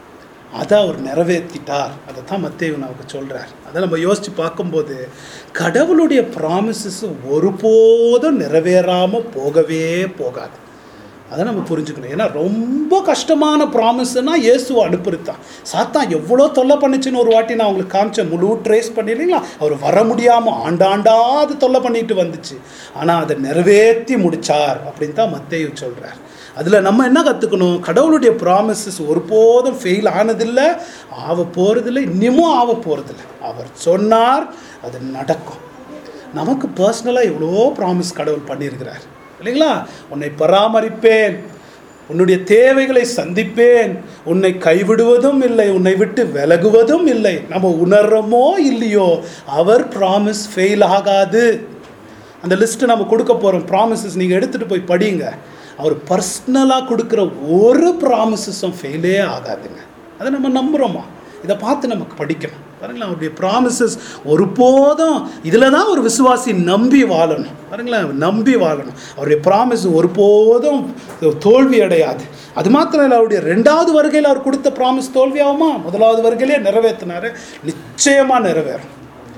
அதை அவர் நிறைவேற்றிட்டார் அதை தான் மத்தேயு நமக்கு சொல்கிறார் அதை நம்ம யோசித்து பார்க்கும்போது கடவுளுடைய ப்ராமிசஸ் ஒருபோதும் நிறைவேறாமல் போகவே போகாது அதை நம்ம புரிஞ்சுக்கணும் ஏன்னா ரொம்ப கஷ்டமான ப்ராமிஸ்னா இயேசுவை அனுப்புறது தான் சாத்தான் எவ்வளோ தொல்லை பண்ணுச்சுன்னு ஒரு வாட்டி நான் உங்களுக்கு காமிச்சேன் முழு ட்ரேஸ் பண்ணிடுறீங்களா அவர் வர முடியாமல் ஆண்டாண்டா அது தொல்லை பண்ணிட்டு வந்துச்சு ஆனால் அதை நிறைவேற்றி முடிச்சார் அப்படின்னு தான் மத்தேயு சொல்கிறார் அதில் நம்ம என்ன கற்றுக்கணும் கடவுளுடைய ப்ராமிசஸ் ஒருபோதும் ஃபெயில் ஆனதில்லை ஆக போகிறதில்லை இன்னமும் ஆக போகிறதில்ல அவர் சொன்னார் அது நடக்கும் நமக்கு பர்சனலாக எவ்வளோ ப்ராமிஸ் கடவுள் பண்ணியிருக்கிறார் இல்லைங்களா உன்னை பராமரிப்பேன் உன்னுடைய தேவைகளை சந்திப்பேன் உன்னை கைவிடுவதும் இல்லை உன்னை விட்டு விலகுவதும் இல்லை நம்ம உணர்றோமோ இல்லையோ அவர் ப்ராமிஸ் ஃபெயில் ஆகாது அந்த லிஸ்ட்டு நம்ம கொடுக்க போகிறோம் ப்ராமிசஸ் நீங்கள் எடுத்துகிட்டு போய் படிங்க அவர் பர்சனலாக கொடுக்குற ஒரு ப்ராமிசஸும் ஃபெயிலே ஆகாதுங்க அதை நம்ம நம்புகிறோமா இதை பார்த்து நமக்கு படிக்கணும் பாருங்களேன் அவருடைய ப்ராமிசஸ் ஒருபோதும் இதில் தான் ஒரு விசுவாசி நம்பி வாழணும் பாருங்களேன் நம்பி வாழணும் அவருடைய ப்ராமிஸ் ஒருபோதும் தோல்வி அடையாது அது மாத்திரம் இல்லை அவருடைய ரெண்டாவது வருகையில் அவர் கொடுத்த ப்ராமிஸ் தோல்வியாகுமா முதலாவது வருகையிலே நிறைவேற்றினாரு நிச்சயமாக நிறைவேறும்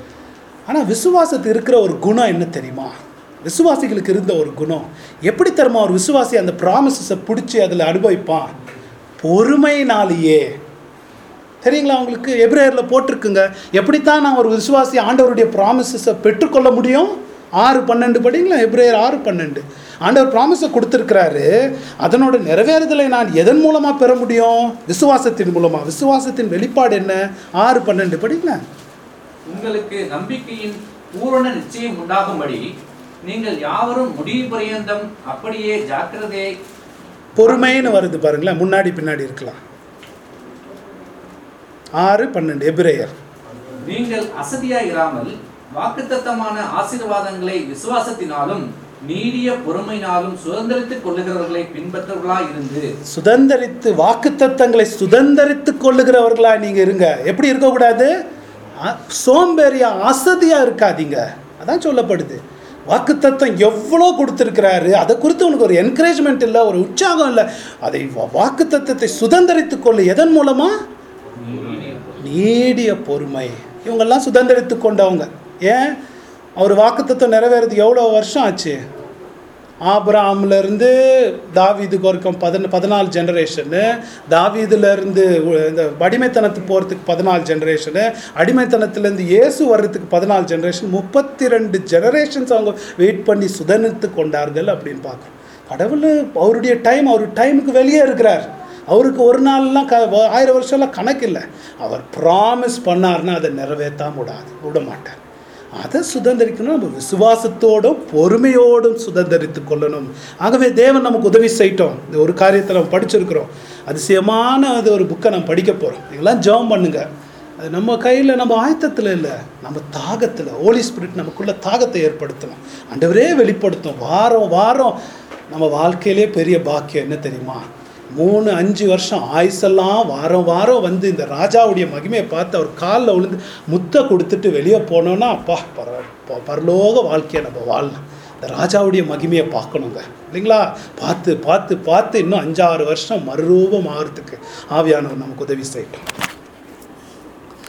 ஆனால் விசுவாசத்துக்கு இருக்கிற ஒரு குணம் என்ன தெரியுமா விசுவாசிகளுக்கு இருந்த ஒரு குணம் எப்படி தருமா ஒரு விசுவாசி அந்த ப்ராமிசஸை பிடிச்சி அதில் அனுபவிப்பான் பொறுமையினாலேயே தெரியுங்களா உங்களுக்கு எப்ரேயரில் போட்டிருக்குங்க எப்படித்தான் நான் ஒரு விசுவாசி ஆண்டவருடைய ப்ராமிசஸை பெற்றுக்கொள்ள முடியும் ஆறு பன்னெண்டு படிங்களா எப்ரேயர் ஆறு பன்னெண்டு ஆண்டவர் ப்ராமிஸை கொடுத்துருக்கிறாரு அதனோட நிறைவேறுதலை நான் எதன் மூலமாக பெற முடியும் விசுவாசத்தின் மூலமாக விசுவாசத்தின் வெளிப்பாடு என்ன ஆறு பன்னெண்டு படிங்களா உங்களுக்கு நம்பிக்கையின் பூரண நிச்சயம் உண்டாகும்படி நீங்கள் யாவரும் முடிவு பரியந்தம் அப்படியே ஜாக்கிரதையை பொறுமைன்னு வருது பாருங்களேன் முன்னாடி பின்னாடி இருக்கலாம் ஆறு பன்னெண்டு எபிரேயர் நீங்கள் அசதியாய் இராமல் வாக்குத்தத்தமான ஆசீர்வாதங்களை விசுவாசத்தினாலும் நீடிய பொறுமையினாலும் சுதந்திரித்துக் கொள்ளுகிறவர்களை பின்பற்றவர்களாய் இருந்து சுதந்தரித்து வாக்குத்தத்தங்களை சுதந்தரித்து கொள்ளுகிறவர்களா நீங்க இருங்க எப்படி இருக்கக்கூடாது அ- சோம்பேறியா அசதியா இருக்காதீங்க அதான் சொல்லப்படுது வாக்குத்தத்தம் எவ்வளோ கொடுத்துருக்கிறாரு அதை குறித்து உனக்கு ஒரு என்கரேஜ்மெண்ட் இல்லை ஒரு உற்சாகம் இல்லை அதை வா- வாக்குத்தத்தத்தை சுதந்தரித்து கொள்ளு எதன் மூலமா நீடிய பொறுமை இவங்கெல்லாம் சுதந்திரித்து கொண்டவங்க ஏன் அவர் வாக்குத்தத்தம் நிறைவேறதுக்கு எவ்வளோ வருஷம் ஆச்சு ஆபிரகாம்ல இருந்து தாவீதுக்கு வரைக்கும் பதின பதினாலு ஜெனரேஷனு தாவீதுலேருந்து இந்த அடிமைத்தனத்துக்கு போகிறதுக்கு பதினாலு ஜெனரேஷனு அடிமைத்தனத்துலேருந்து இயேசு வர்றதுக்கு பதினாலு ஜெனரேஷன் முப்பத்தி ரெண்டு ஜெனரேஷன்ஸ் அவங்க வெயிட் பண்ணி சுதந்திரித்து கொண்டார்கள் அப்படின்னு பார்க்குறோம் கடவுள் அவருடைய டைம் அவர் டைமுக்கு வெளியே இருக்கிறார் அவருக்கு ஒரு நாள்லாம் க ஆயிரம் வருஷம்லாம் கணக்கு இல்லை அவர் ப்ராமிஸ் பண்ணார்னா அதை நிறைவேற்றாம விடாது விட மாட்டார் அதை சுதந்திரிக்கணும் நம்ம விசுவாசத்தோடும் பொறுமையோடும் சுதந்திரித்து கொள்ளணும் ஆகவே தேவன் நமக்கு உதவி செய்யட்டும் இந்த ஒரு காரியத்தை நம்ம படிச்சிருக்கிறோம் அதிசயமான அது ஒரு புக்கை நம்ம படிக்க போகிறோம் இதெல்லாம் ஜெபம் பண்ணுங்க அது நம்ம கையில் நம்ம ஆயத்தத்தில் இல்லை நம்ம தாகத்தில் ஹோலி ஸ்பிரிட் நமக்குள்ள தாகத்தை ஏற்படுத்தணும் ஆண்டவரே வெளிப்படுத்தும் வாரம் வாரம் நம்ம வாழ்க்கையிலே பெரிய பாக்கியம் என்ன தெரியுமா மூணு அஞ்சு வருஷம் ஆயுசெல்லாம் வாரம் வாரம் வந்து இந்த ராஜாவுடைய மகிமையை பார்த்து அவர் காலில் விழுந்து முத்தை கொடுத்துட்டு வெளியே போனோன்னா அப்பா பர ப- பரலோக வாழ்க்கையை நம்ம வாழலாம் இந்த ராஜாவுடைய மகிமையை பார்க்கணுங்க இல்லைங்களா பார்த்து பார்த்து பார்த்து இன்னும் அஞ்சாறு வருஷம் மறுரூபம் ஆகிறதுக்கு ஆவியானவர் நமக்கு உதவி செய்யட்டும்